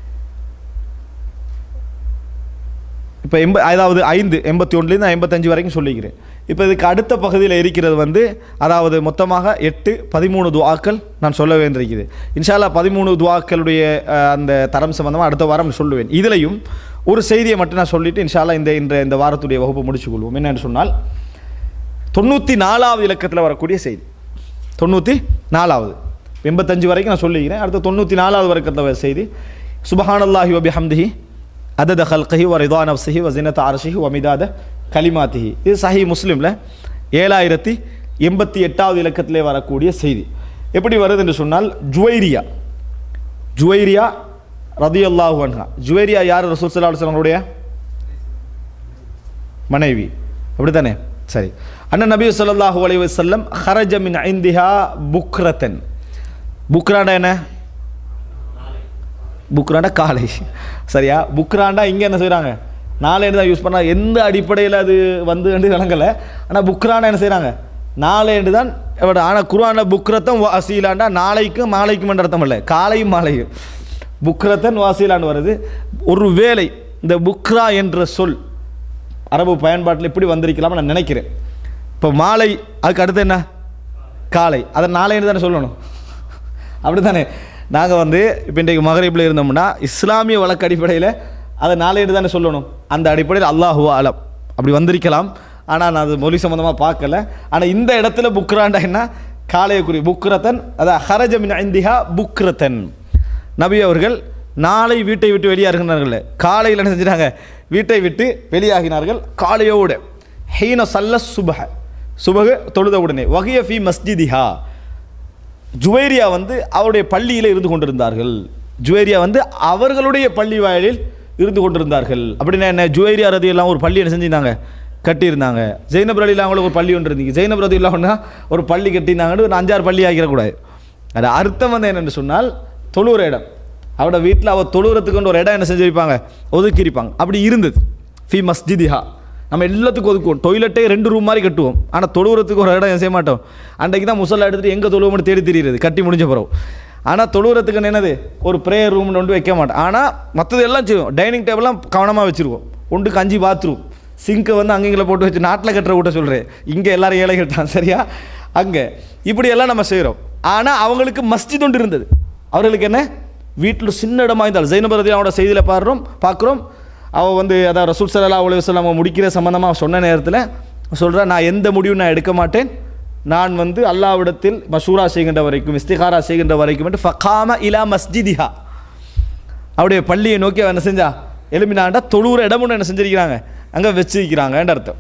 இப்போ எண்ப அதாவது ஐந்து எண்பத்தி ஒன்றுலேருந்து ஐம்பத்தஞ்சு வரைக்கும் சொல்லிக்கிறேன் இப்போ இதுக்கு அடுத்த பகுதியில் இருக்கிறது வந்து அதாவது மொத்தமாக எட்டு பதிமூணு துவாக்கள் நான் சொல்ல வேண்டியிருக்குது இன்ஷால்லா பதிமூணு துவாக்களுடைய அஹ், அந்த தரம் சம்பந்தமாக அடுத்த வாரம் சொல்லுவேன் இதுலையும் ஒரு செய்தியை மட்டும் நான் சொல்லிட்டு இன்ஷால்லா இந்த இந்த இந்த வாரத்துடைய வகுப்பை முடிச்சுக்கொள்வோம் என்னென்னு சொன்னால் தொண்ணூற்றி நாலாவது இலக்கத்தில் வரக்கூடிய செய்தி தொண்ணூற்றி நாலாவது எண்பத்தஞ்சு வரைக்கும் நான் சொல்லிக்கிறேன் அடுத்து தொண்ணூற்றி நாலாவது வரைக்கத்தில் வர செய்தி சுபஹானல்லாஹி வபி ஹம்திஹி அதத ஹல்கஹி வ ரிதா நப்சிஹி வ ஜினத் அரஷிஹி வ மிதாத கலிமாத்திஹி இது சஹி முஸ்லீமில் ஏழாயிரத்தி எண்பத்தி எட்டாவது இலக்கத்திலே வரக்கூடிய செய்தி எப்படி வருது என்று சொன்னால் ஜுவைரியா ஜுவைரியா ரதியல்லாஹு அன்ஹா ஜுவைரியா யார் ரசூல் சல்லா அலுவலங்களுடைய மனைவி அப்படித்தானே சரி அண்ணன் நபி ஸல்லல்லாஹு அலைஹி வஸல்லம் ஹரஜ மின் ஐந்திஹா புக்ரத்தன் புக்ராண்டா என்ன புக்ராண்டா காலை சரியா புக்ராண்டா இங்கே என்ன செய்கிறாங்க நாளேடு தான் யூஸ் பண்ணா எந்த அடிப்படையில் அது வந்து வந்து விளங்கலை ஆனால் புக்ராண்டா என்ன செய்கிறாங்க நாளேடு தான் ஆனால் குர்ஆன புக்ரத்தம் வாசீலாண்டா நாளைக்கும் மாலைக்கும் என்ற அர்த்தம் இல்லை காலையும் மாலையும் புக்ரத்தன் வாசீலான்னு வருது ஒரு வேளை இந்த புக்ரா என்ற சொல் அரபு பயன்பாட்டில் இப்படி வந்திருக்கலாம் நான் நினைக்கிறேன் இப்போ மாலை அதுக்கு அடுத்து என்ன காலை அதை நாளைன்னு தானே சொல்லணும் அப்படி தானே நாங்கள் வந்து இப்போ இன்றைக்கு மகரீப்பில் இருந்தோம்னா இஸ்லாமிய வழக்கு அடிப்படையில் அதை நாளைன்னு தானே சொல்லணும் அந்த அடிப்படையில் அல்லாஹு அலம் அப்படி வந்திருக்கலாம் ஆனால் நான் அது மொழி சம்மந்தமாக பார்க்கல ஆனால் இந்த இடத்துல புக்ராண்டா என்ன காலையக்குரிய புக்ரத்தன் அதான் ஹரஜமின் ஐந்திஹா புக்ரத்தன் நபி அவர்கள் நாளை வீட்டை விட்டு வெளியாகினார்கள் காலையில் என்ன செஞ்சிட்டாங்க வீட்டை விட்டு வெளியாகினார்கள் காலையோடு ஹீன சல்ல சுபஹ சுபக தொழுத உடனே வகிய ஃபி மஸ்ஜிதிஹா ஜுவேரியா வந்து அவருடைய பள்ளியில் இருந்து கொண்டிருந்தார்கள் ஜுவேரியா வந்து அவர்களுடைய பள்ளி வாயிலில் இருந்து கொண்டிருந்தார்கள் அப்படின்னா என்ன ஜுவேரியா ரதி எல்லாம் ஒரு பள்ளி என்ன செஞ்சிருந்தாங்க கட்டியிருந்தாங்க ஜெயினப் ரலி அவங்களுக்கு ஒரு பள்ளி ஒன்று இருந்தீங்க ஜெயினப் ரதி இல்லாமன்னா ஒரு பள்ளி கட்டியிருந்தாங்கன்னு ஒரு அஞ்சாறு பள்ளி ஆகிடக்கூடாது அது அர்த்தம் வந்து என்னென்னு சொன்னால் தொழுகிற இடம் அவரோட வீட்டில் அவள் தொழுகிறதுக்கு ஒரு இடம் என்ன செஞ்சிருப்பாங்க ஒதுக்கியிருப்பாங்க அப்படி இருந்தது ஃபி மஸ்ஜிதிஹா நம்ம எல்லாத்துக்கும் ஒதுக்குவோம் டொய்லெட்டே ரெண்டு ரூம் மாதிரி கட்டுவோம் ஆனால் தொழுகிறதுக்கு ஒரு இடம் செய்ய மாட்டோம் அன்றைக்கு தான் முசல்லா எடுத்துகிட்டு எங்கே தொழுவோம்னு தேடி தெரியுது கட்டி முடிஞ்ச பிறகு ஆனால் தொழுகிறதுக்கு என்னது ஒரு ப்ரேயர் ரூம்னு ஒன்று வைக்க மாட்டோம் ஆனால் மற்றது எல்லாம் செய்வோம் டைனிங் டேபிள்லாம் கவனமாக வச்சுருவோம் ஒன்றுக்கு அஞ்சு பாத்ரூம் சிங்கை வந்து அங்கங்களை போட்டு வச்சு நாட்டில் கட்டுற விட்ட சொல்கிறேன் இங்கே எல்லாரும் ஏழைகள் தான் சரியா அங்கே இப்படியெல்லாம் நம்ம செய்கிறோம் ஆனால் அவங்களுக்கு மஸ்ஜித் ஒன்று இருந்தது அவர்களுக்கு என்ன வீட்டில் சின்ன இடமா இருந்தால் ஜெயினபரதி அவனோட செய்தியில் பாடுறோம் பார்க்குறோம் அவள் வந்து அதான் ரசூல் சல்லா அலி வசலம் அவன் முடிக்கிற சம்மந்தமாக சொன்ன நேரத்தில் சொல்கிறா நான் எந்த முடிவும் நான் எடுக்க மாட்டேன் நான் வந்து அல்லாவிடத்தில் மஷூரா செய்கின்ற வரைக்கும் இஸ்திகாரா செய்கின்ற வரைக்கும் என்று ஃபகாம இலா மஸ்ஜிதிஹா அவருடைய பள்ளியை நோக்கி அவன் என்ன செஞ்சா எலுமினாண்டா தொழுகிற இடமும் என்ன செஞ்சிருக்கிறாங்க அங்கே வச்சிருக்கிறாங்கன்ற அர்த்தம்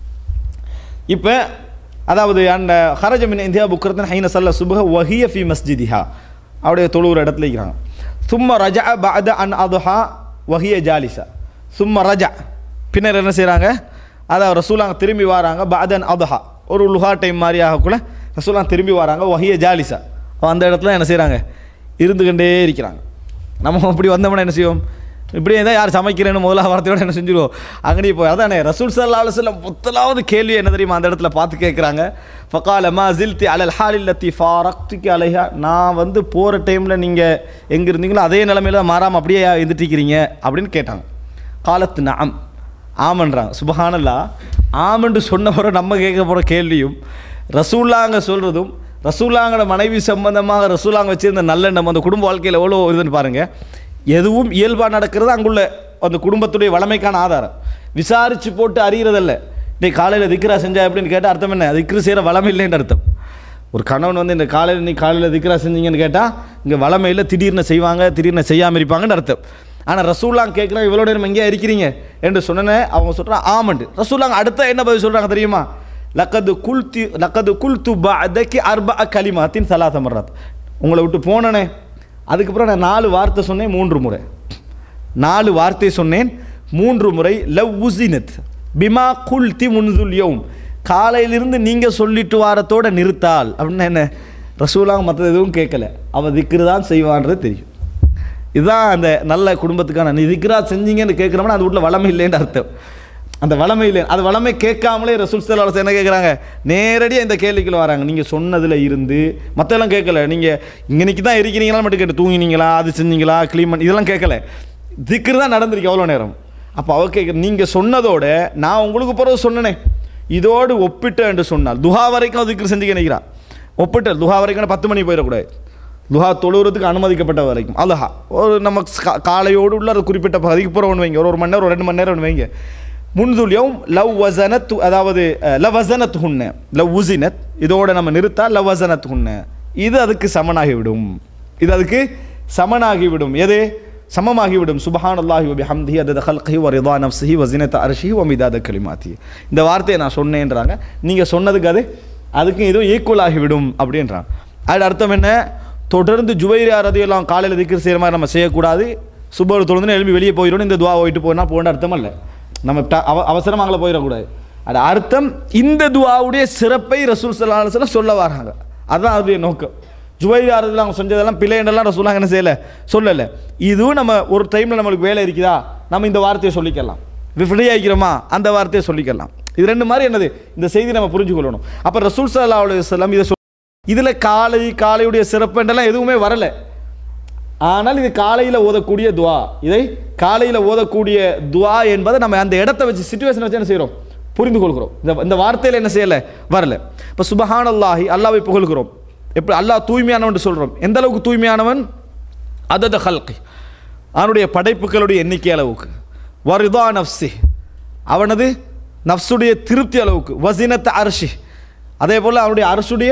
இப்போ அதாவது அந்த ஹரஜமின் இந்தியா புக்கரத்தன் ஹைன சல்ல சுபஹ வஹிய ஃபி மஸ்ஜிதிஹா அவருடைய தொழுகிற இடத்துல இருக்கிறாங்க சும்மா ரஜா பஅத அன் அதுஹா வஹிய ஜாலிசா சும்மா ரஜா பின்னர் என்ன செய்கிறாங்க அதாவது ரசூலாங்க திரும்பி வராங்க பஅதன் அதுஹா ஒரு லுஹா டைம் மாதிரி ஆகக்குள்ள ரசூலாங்க திரும்பி வராங்க வஹிய ஜாலிசா அந்த இடத்துல என்ன செய்கிறாங்க இருந்துக்கிட்டே இருக்கிறாங்க நம்ம அப்படி வந்தோம்னா என்ன செய்வோம் இப்படி இருந்தால் யார் சமைக்கிறேன்னு முதல்ல வார்த்தையோட என்ன செஞ்சுருவோம் அங்கேயே போய் அதானே ரசூல் சல்லா அலுவலம் முதலாவது கேள்வி என்ன தெரியுமா அந்த இடத்துல பார்த்து கேட்குறாங்க ஃபகால மா ஜில்தி அலல் ஹாலில் லத்தி ஃபாரக்துக்கு அலைஹா நான் வந்து போகிற டைமில் நீங்கள் எங்கே இருந்தீங்களோ அதே நிலமையில தான் மாறாமல் அப்படியே இருந்துட்டிருக்கிறீங்க அப்படின்னு கேட்டாங்க காலத்து நாம் ஆமன்றாங்க சுபஹானல்லா ஆமன்று சொன்னவரை நம்ம கேட்க போகிற கேள்வியும் ரசூல்லாங்க சொல்கிறதும் ரசூல்லாங்கட மனைவி சம்பந்தமாக ரசூலாங்க வச்சிருந்த நல்லெண்ணம் அந்த குடும்ப வாழ்க்கையில் எவ்வளோ இதுன்னு பாருங்கள் எதுவும் இயல்பாக நடக்கிறது அங்குள்ள அந்த குடும்பத்துடைய வளமைக்கான ஆதாரம் விசாரித்து போட்டு அறிகிறதல்ல இன்னைக்கு காலையில் திக்ரா செஞ்சா எப்படின்னு கேட்டால் அர்த்தம் என்ன திக்ரு செய்கிற வளமை இல்லைன்னு அர்த்தம் ஒரு கணவன் வந்து இந்த காலையில் நீ காலையில் திக்ரா செஞ்சீங்கன்னு கேட்டால் இங்கே வளமையில் திடீர்னு செய்வாங்க திடீர்னு செய்யாமல் இருப்பாங்கன்னு அர்த்தம் ஆனால் ரசூல்லாம் கேட்குறாங்க இவ்வளோ நேரம் எங்கேயா இருக்கிறீங்க என்று சொன்னனே அவங்க சொல்கிறாங்க ஆமண்டு ரசூல்லாங்க அடுத்த என்ன பதில் சொல்கிறாங்க தெரியுமா லக்கது குல்தி லக்கது குல்து பஅதகி அர்பா கலிமாத்தின் சலாத மர்ராத் உங்களை விட்டு போனனே அதுக்கப்புறம் நான் நாலு வார்த்தை சொன்னேன் மூன்று முறை நாலு வார்த்தை சொன்னேன் மூன்று முறை லவ் உசினத் பிமா குல்தி முன்துல் யௌம் காலையிலிருந்து நீங்கள் சொல்லிட்டு வாரத்தோட நிறுத்தால் அப்படின்னா என்ன ரசூலாங்க மற்றது எதுவும் கேட்கல அவள் திக்ரு தான் செய்வான்றது தெரியும் இதுதான் அந்த நல்ல குடும்பத்துக்கான நீ திக்ரா செஞ்சீங்கன்னு கேட்குறோம்னா அது வீட்டில் வளமை இல்லைன்னு அர்த்தம் அந்த வளமை இல்லை அது வளமை கேட்காமலே ரசூல் சலாஸ் என்ன கேட்குறாங்க நேரடியாக இந்த கேள்விக்குள்ள வராங்க நீங்கள் சொன்னதில் இருந்து மற்றெல்லாம் கேட்கல நீங்கள் இங்கனைக்கு தான் இருக்கிறீங்களா மட்டும் கேட்டு தூங்கினீங்களா அது செஞ்சீங்களா க்ளீன் பண்ணி இதெல்லாம் கேட்கல திக்ரு தான் நடந்திருக்கு எவ்வளோ நேரம் அப்போ அவ கேட்குற நீங்கள் சொன்னதோட நான் உங்களுக்கு பிறகு சொன்னனே இதோடு ஒப்பிட்டு என்று சொன்னால் துஹா வரைக்கும் திக்ரு செஞ்சு நினைக்கிறான் ஒப்பிட்டு துஹா வரைக்கும் பத்து மணி போயிடக்கூடாது துஹா தொழுகிறதுக்கு அனுமதிக்கப்பட்ட வரைக்கும் அலஹா ஒரு நம்ம கா- காலையோடு உள்ள ஒரு குறிப்பிட்ட பகுதிக்கு போகிற ஒன்று வைங்க ஒரு ஒரு மணி நேரம் ஒரு ரெண்டு மணி நேரம் ஒன்று வைங்க முன்துல்யம் லவ் வசனத் அதாவது லவ் வசனத் ஹுன்ன லவ் உசினத் இதோட நம்ம நிறுத்தா லவ் வசனத் ஹுன்ன இது அதுக்கு சமனாகிவிடும் இது அதுக்கு சமனாகிவிடும் எது சமமாகிவிடும் சுபஹான் அல்லாஹி வபி ஹம்தி அதத ஹல்கி வ ரிதா நஃப்ஸிஹி வ ஸினத அர்ஷிஹி வ மிதாத கலிமாத்தி இந்த வார்த்தையை நான் சொன்னேன்றாங்க நீங்கள் சொன்னதுக்கு அது அதுக்கும் இதுவும் ஈக்குவல் ஆகிவிடும் அப்படின்றாங்க அது அர்த்தம் என்ன தொடர்ந்து ஜுவைரியா ரதியெல்லாம் காலையில் திக்ர் செய்கிற மாதிரி நம்ம செய்யக்கூடாது சுபர் தொழுந்து எழுப்பி வெளியே போயிடணும் இந்த துவா போயிட்டு போனால் போன அர்த்தம் இல்லை நம்ம ட- அவ அவசரமாக அங்கே போயிடக்கூடாது அது அர்த்தம் இந்த துவாவுடைய சிறப்பை ரசூல் சல்லா அலுவலம் சொல்ல வராங்க அதுதான் அதனுடைய நோக்கம் ஜுவைதாரத்தில் அவங்க செஞ்சதெல்லாம் பிள்ளைண்டெல்லாம் ரசூலாங்க என்ன செய்யலை சொல்லலை இதுவும் நம்ம ஒரு டைமில் நம்மளுக்கு வேலை இருக்குதா நம்ம இந்த வார்த்தையை சொல்லிக்கலாம் ஃப்ரீ ஆகிக்கிறோமா அந்த வார்த்தையை சொல்லிக்கலாம் இது ரெண்டு மாதிரி என்னது இந்த செய்தி நம்ம புரிஞ்சு கொள்ளணும் அப்போ ரசூல் சல்லா அலுவலம் இதை சொல் இதில் காலை காலையுடைய சிறப்புன்றெல்லாம் எதுவுமே வரலை ஆனால் இது காலையில் ஓதக்கூடிய துவா இதை காலையில் ஓதக்கூடிய துவா என்பதை நம்ம அந்த இடத்த வச்சு சுச்சுவேஷன் வச்சு என்ன செய்கிறோம் புரிந்து கொள்கிறோம் இந்த இந்த வார்த்தையில் என்ன செய்யலை வரல இப்போ சுபஹான் அல்லாஹி அல்லாவை புகழ்கிறோம் எப்படி அல்லாஹ் தூய்மையானவன் சொல்கிறோம் எந்த அளவுக்கு தூய்மையானவன் அதத ஹல்கி அவனுடைய படைப்புகளுடைய எண்ணிக்கை அளவுக்கு வரிதா நஃப்சி அவனது நஃப்ஸுடைய திருப்தி அளவுக்கு வசினத்த அரிசி அதே போல் அவனுடைய அரசுடைய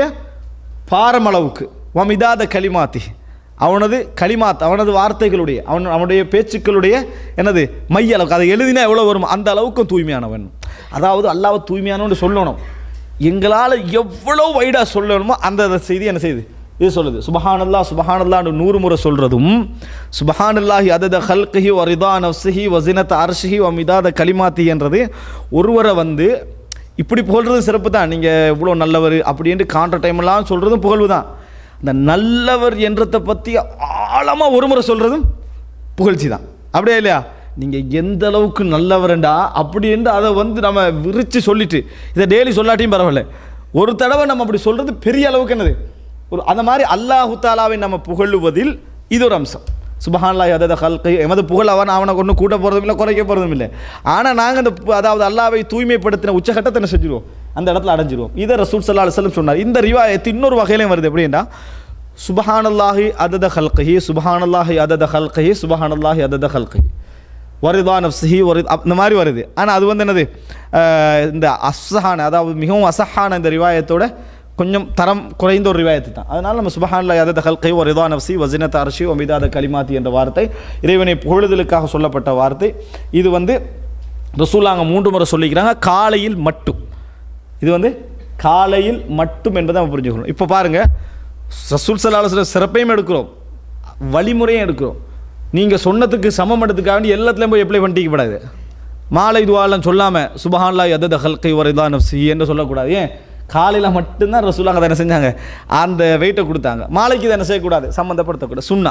பாரம் அளவுக்கு வமிதாத கலிமாத்தி அவனது கலிமாத் அவனது வார்த்தைகளுடைய அவன் அவனுடைய பேச்சுக்களுடைய என்னது மைய அளவுக்கு அதை எழுதினா எவ்வளோ வரும் அந்த அளவுக்கும் தூய்மையானவன் அதாவது அல்லாஹ் தூய்மையானவன் சொல்லணும் எங்களால் எவ்வளோ வைடாக சொல்லணுமோ அந்த அந்த செய்தி என்ன செய்யுது இது சொல்லுது சுபஹானல்லா சுபஹானல்லான்னு நூறு முறை சொல்கிறதும் சுபஹானல்லாஹி அதத ஹல்கஹி வரிதா நஃப்ஸிஹி வசினத் அர்ஷிஹி வமிதாத கலிமாத்தி என்றது ஒருவரை வந்து இப்படி புகழ்றது சிறப்பு தான் நீங்கள் இவ்வளோ நல்லவர் அப்படின்ட்டு காண்ற டைமெல்லாம் சொல்கிறதும் புகழ்வு தான் அந்த நல்லவர் என்றதை பற்றி ஆழமாக ஒரு முறை சொல்கிறதும் புகழ்ச்சி தான் அப்படியே இல்லையா நீங்கள் எந்த அளவுக்கு நல்லவரண்டா அப்படின்னு அதை வந்து நம்ம விரித்து சொல்லிட்டு இதை டெய்லி சொல்லாட்டியும் பரவாயில்ல ஒரு தடவை நம்ம அப்படி சொல்கிறது பெரிய அளவுக்கு என்னது ஒரு அந்த மாதிரி அல்லாஹு தாலாவை நம்ம புகழுவதில் இது ஒரு அம்சம் சுபஹான்லாஹி அதத ஹல்கை எமது புகழ் அவன் அவனை ஒன்றும் கூட்ட போகிறதும் இல்லை குறைக்க போகிறதும் இல்லை ஆனால் நாங்கள் இந்த பு- அதாவது அல்லாவை தூய்மைப்படுத்தின உச்சகட்டத்தை என்ன செஞ்சிருவோம் அந்த இடத்துல அடைஞ்சிருவோம் இதை ரசூல் சல்லா அலுவலம் சொன்னார் இந்த ரிவாயத்து இன்னொரு வகையிலையும் வருது எப்படின்னா சுபஹானல்லாஹி அதத ஹல்கஹி சுபஹானல்லாஹி அதத ஹல்கஹி சுபஹானல்லாஹி அதத ஹல்கஹி வரிதா நப்சிஹி வரி அப்- இந்த மாதிரி வருது ஆனால் அது வந்து என்னது அஹ், இந்த அசஹான அதாவது மிகவும் அசஹான இந்த ரிவாயத்தோட கொஞ்சம் தரம் குறைந்த ஒரு ரிவாயத்து தான் அதனால் நம்ம சுபஹான்ல அதத ஹல்கை வரிதா நப்சி வசினத் அரசி ஒமிதாத கலிமாத்தி என்ற வார்த்தை இறைவனை புகழுதலுக்காக சொல்லப்பட்ட வார்த்தை இது வந்து ரசூலாங்க மூன்று முறை சொல்லிக்கிறாங்க காலையில் மட்டும் இது வந்து காலையில் மட்டும் என்பதை நம்ம புரிஞ்சுக்கணும் இப்போ பாருங்க ரசூல் சல்லாஹ் சிறப்பையும் எடுக்கிறோம் வழிமுறையும் எடுக்கிறோம் நீங்கள் சொன்னதுக்கு சமம் எடுத்துக்காக வேண்டி எல்லாத்துலேயும் போய் எப்ளை பண்ணிக்கப்படாது மாலை துவாலாம் சொல்லாமல் சுபஹான்லா எதத ஹல்கை வரைதா நப்சி என்று சொல்லக்கூடாது ஏன் காலையில் மட்டும்தான் ரசூலாங்க அதை என்ன செஞ்சாங்க அந்த வெயிட்டை கொடுத்தாங்க மாலைக்கு இதை என்ன செய்யக்கூடாது சம்மந்தப்படுத்தக்கூடாது சுண்ணா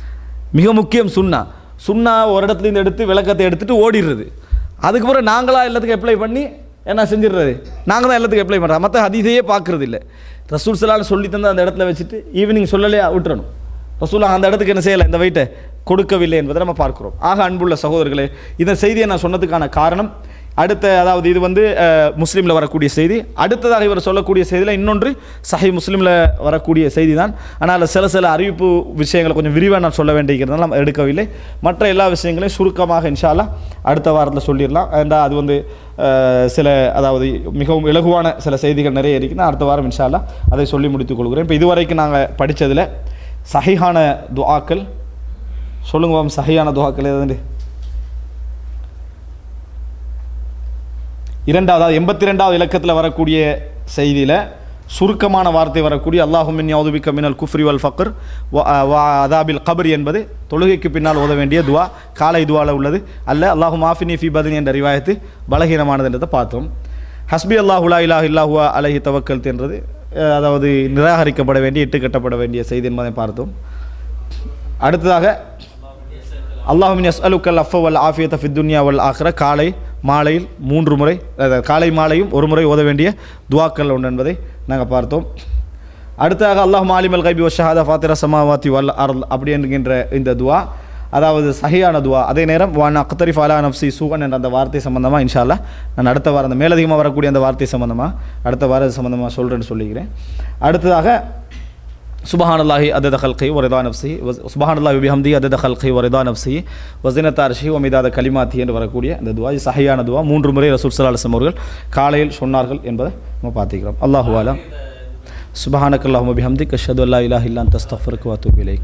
மிக முக்கியம் சுண்ணா சுண்ணா ஒரு இடத்துல இருந்து எடுத்து விளக்கத்தை எடுத்துட்டு ஓடிடுறது அதுக்கப்புறம் நாங்களாக எல்லாத்துக்கும் அப்ளை பண்ணி என்ன செஞ்சிடுறது நாங்கள் தான் எல்லாத்துக்கும் அப்ளை பண்ணுறோம் மற்ற ஹதீஸையே பார்க்குறது இல்லை ரசூல் சலான்னு சொல்லி தந்து அந்த இடத்துல வச்சுட்டு ஈவினிங் சொல்லலையா விட்டுறணும் ரசூலா அந்த இடத்துக்கு என்ன செய்யலை இந்த வெயிட்டை கொடுக்கவில்லை என்பதை நம்ம பார்க்கிறோம் ஆக அன்புள்ள சகோதரர்களே இந்த செய்தியை நான் சொன்னதுக்கான காரணம் அடுத்த அதாவது இது வந்து முஸ்லீமில் வரக்கூடிய செய்தி அடுத்ததாக இவர் சொல்லக்கூடிய செய்தியில் இன்னொன்று சஹி முஸ்லீமில் வரக்கூடிய செய்தி தான் ஆனால் சில சில அறிவிப்பு விஷயங்களை கொஞ்சம் விரிவாக நான் சொல்ல வேண்டியிருக்கிறதுனால நம்ம எடுக்கவில்லை மற்ற எல்லா விஷயங்களையும் சுருக்கமாக இன்ஷா அல்லாஹ் அடுத்த வாரத்தில் சொல்லிடலாம் ஏண்டா அது வந்து அஹ், சில அதாவது மிகவும் இலகுவான சில செய்திகள் நிறைய இருக்குன்னா அடுத்த வாரம் இன்ஷா அல்லாஹ் அதை சொல்லி முடித்துக் கொள்கிறேன் இப்போ இதுவரைக்கும் நாங்கள் படித்ததில் சஹிஹான துஆக்கள் சொல்லுங்க மேம் சஹியான துவாக்கள் எதுன்னு இரண்டாவது எண்பத்தி ரெண்டாவது இலக்கத்தில் வரக்கூடிய செய்தியில் சுருக்கமான வார்த்தை வரக்கூடிய அல்லாஹுமின் யௌதுபிக்க மினல் குஃப்ரி வல் ஃபக்ர் வா அதாபில் கபர் என்பது தொழுகைக்கு பின்னால் ஓத வேண்டிய துவா காலை துவாவில் உள்ளது அல்ல அல்லாஹு மாஃபினி ஃபி பதினி என்ற ரிவாயத்து பலகீனமானது என்றதை பார்த்தோம் ஹஸ்பி அல்லாஹுலா இலாஹ் இல்லாஹுவா அலஹி தவக்கல் என்றது அஹ், அதாவது நிராகரிக்கப்பட வேண்டிய இட்டு கட்டப்பட வேண்டிய செய்தி என்பதை பார்த்தோம் அடுத்ததாக அல்லாஹுமின் எஸ் அலுக்கல் அஃப வல் ஆஃபியத் ஃபித் துன்யா வல் ஆஹ்ர காலை மாலையில் மூன்று முறை அதாவது காலை மாலையும் ஒரு முறை ஓத வேண்டிய துவாக்கள் உண்டு என்பதை நாங்கள் பார்த்தோம் அடுத்ததாக அல்லாஹ் மாலிம் அல் கைபி வஷஹாதா ஃபாத்திர சமாவாத்தி வல் அருள் அப்படி என்கின்ற இந்த துவா அதாவது சஹியான துவா அதே நேரம் வான் அக்தரிஃப் அலா நப்சி சூகன் என்ற அந்த வார்த்தை சம்பந்தமாக இன்ஷா அல்லாஹ் நான் அடுத்த வாரம் அந்த மேலதிகமாக வரக்கூடிய அந்த வார்த்தை சம்பந்தமாக அடுத்த வாரம் இது சம்பந்தமாக சொல்கிறேன்னு சொல்லிக்கிறேன் அடுத்ததாக சுபஹானல்லாஹி அதத ஹல்கை ஒரிதா நப்சி சுபஹானல்லாஹி பிஹம்தி அதத ஹல்கை ஒரிதா நப்சி வசினத் அர்ஷி ஒமிதாத கலிமாத்தி என்று வரக்கூடிய அந்த துவா இது சஹியான துவா மூன்று முறை ரசூல் சல்லா அலுவலம் அவர்கள் காலையில் சொன்னார்கள் என்பதை நம்ம பார்த்துக்கிறோம் அல்லாஹு அலாம் சுபஹானக் அல்லாஹும பிஹம்திக் அஷ்ஹது அல்லா இலாஹ இல்லா அன்த அஸ்தக்ஃபிருக்க வ அத்தூபு இலைக்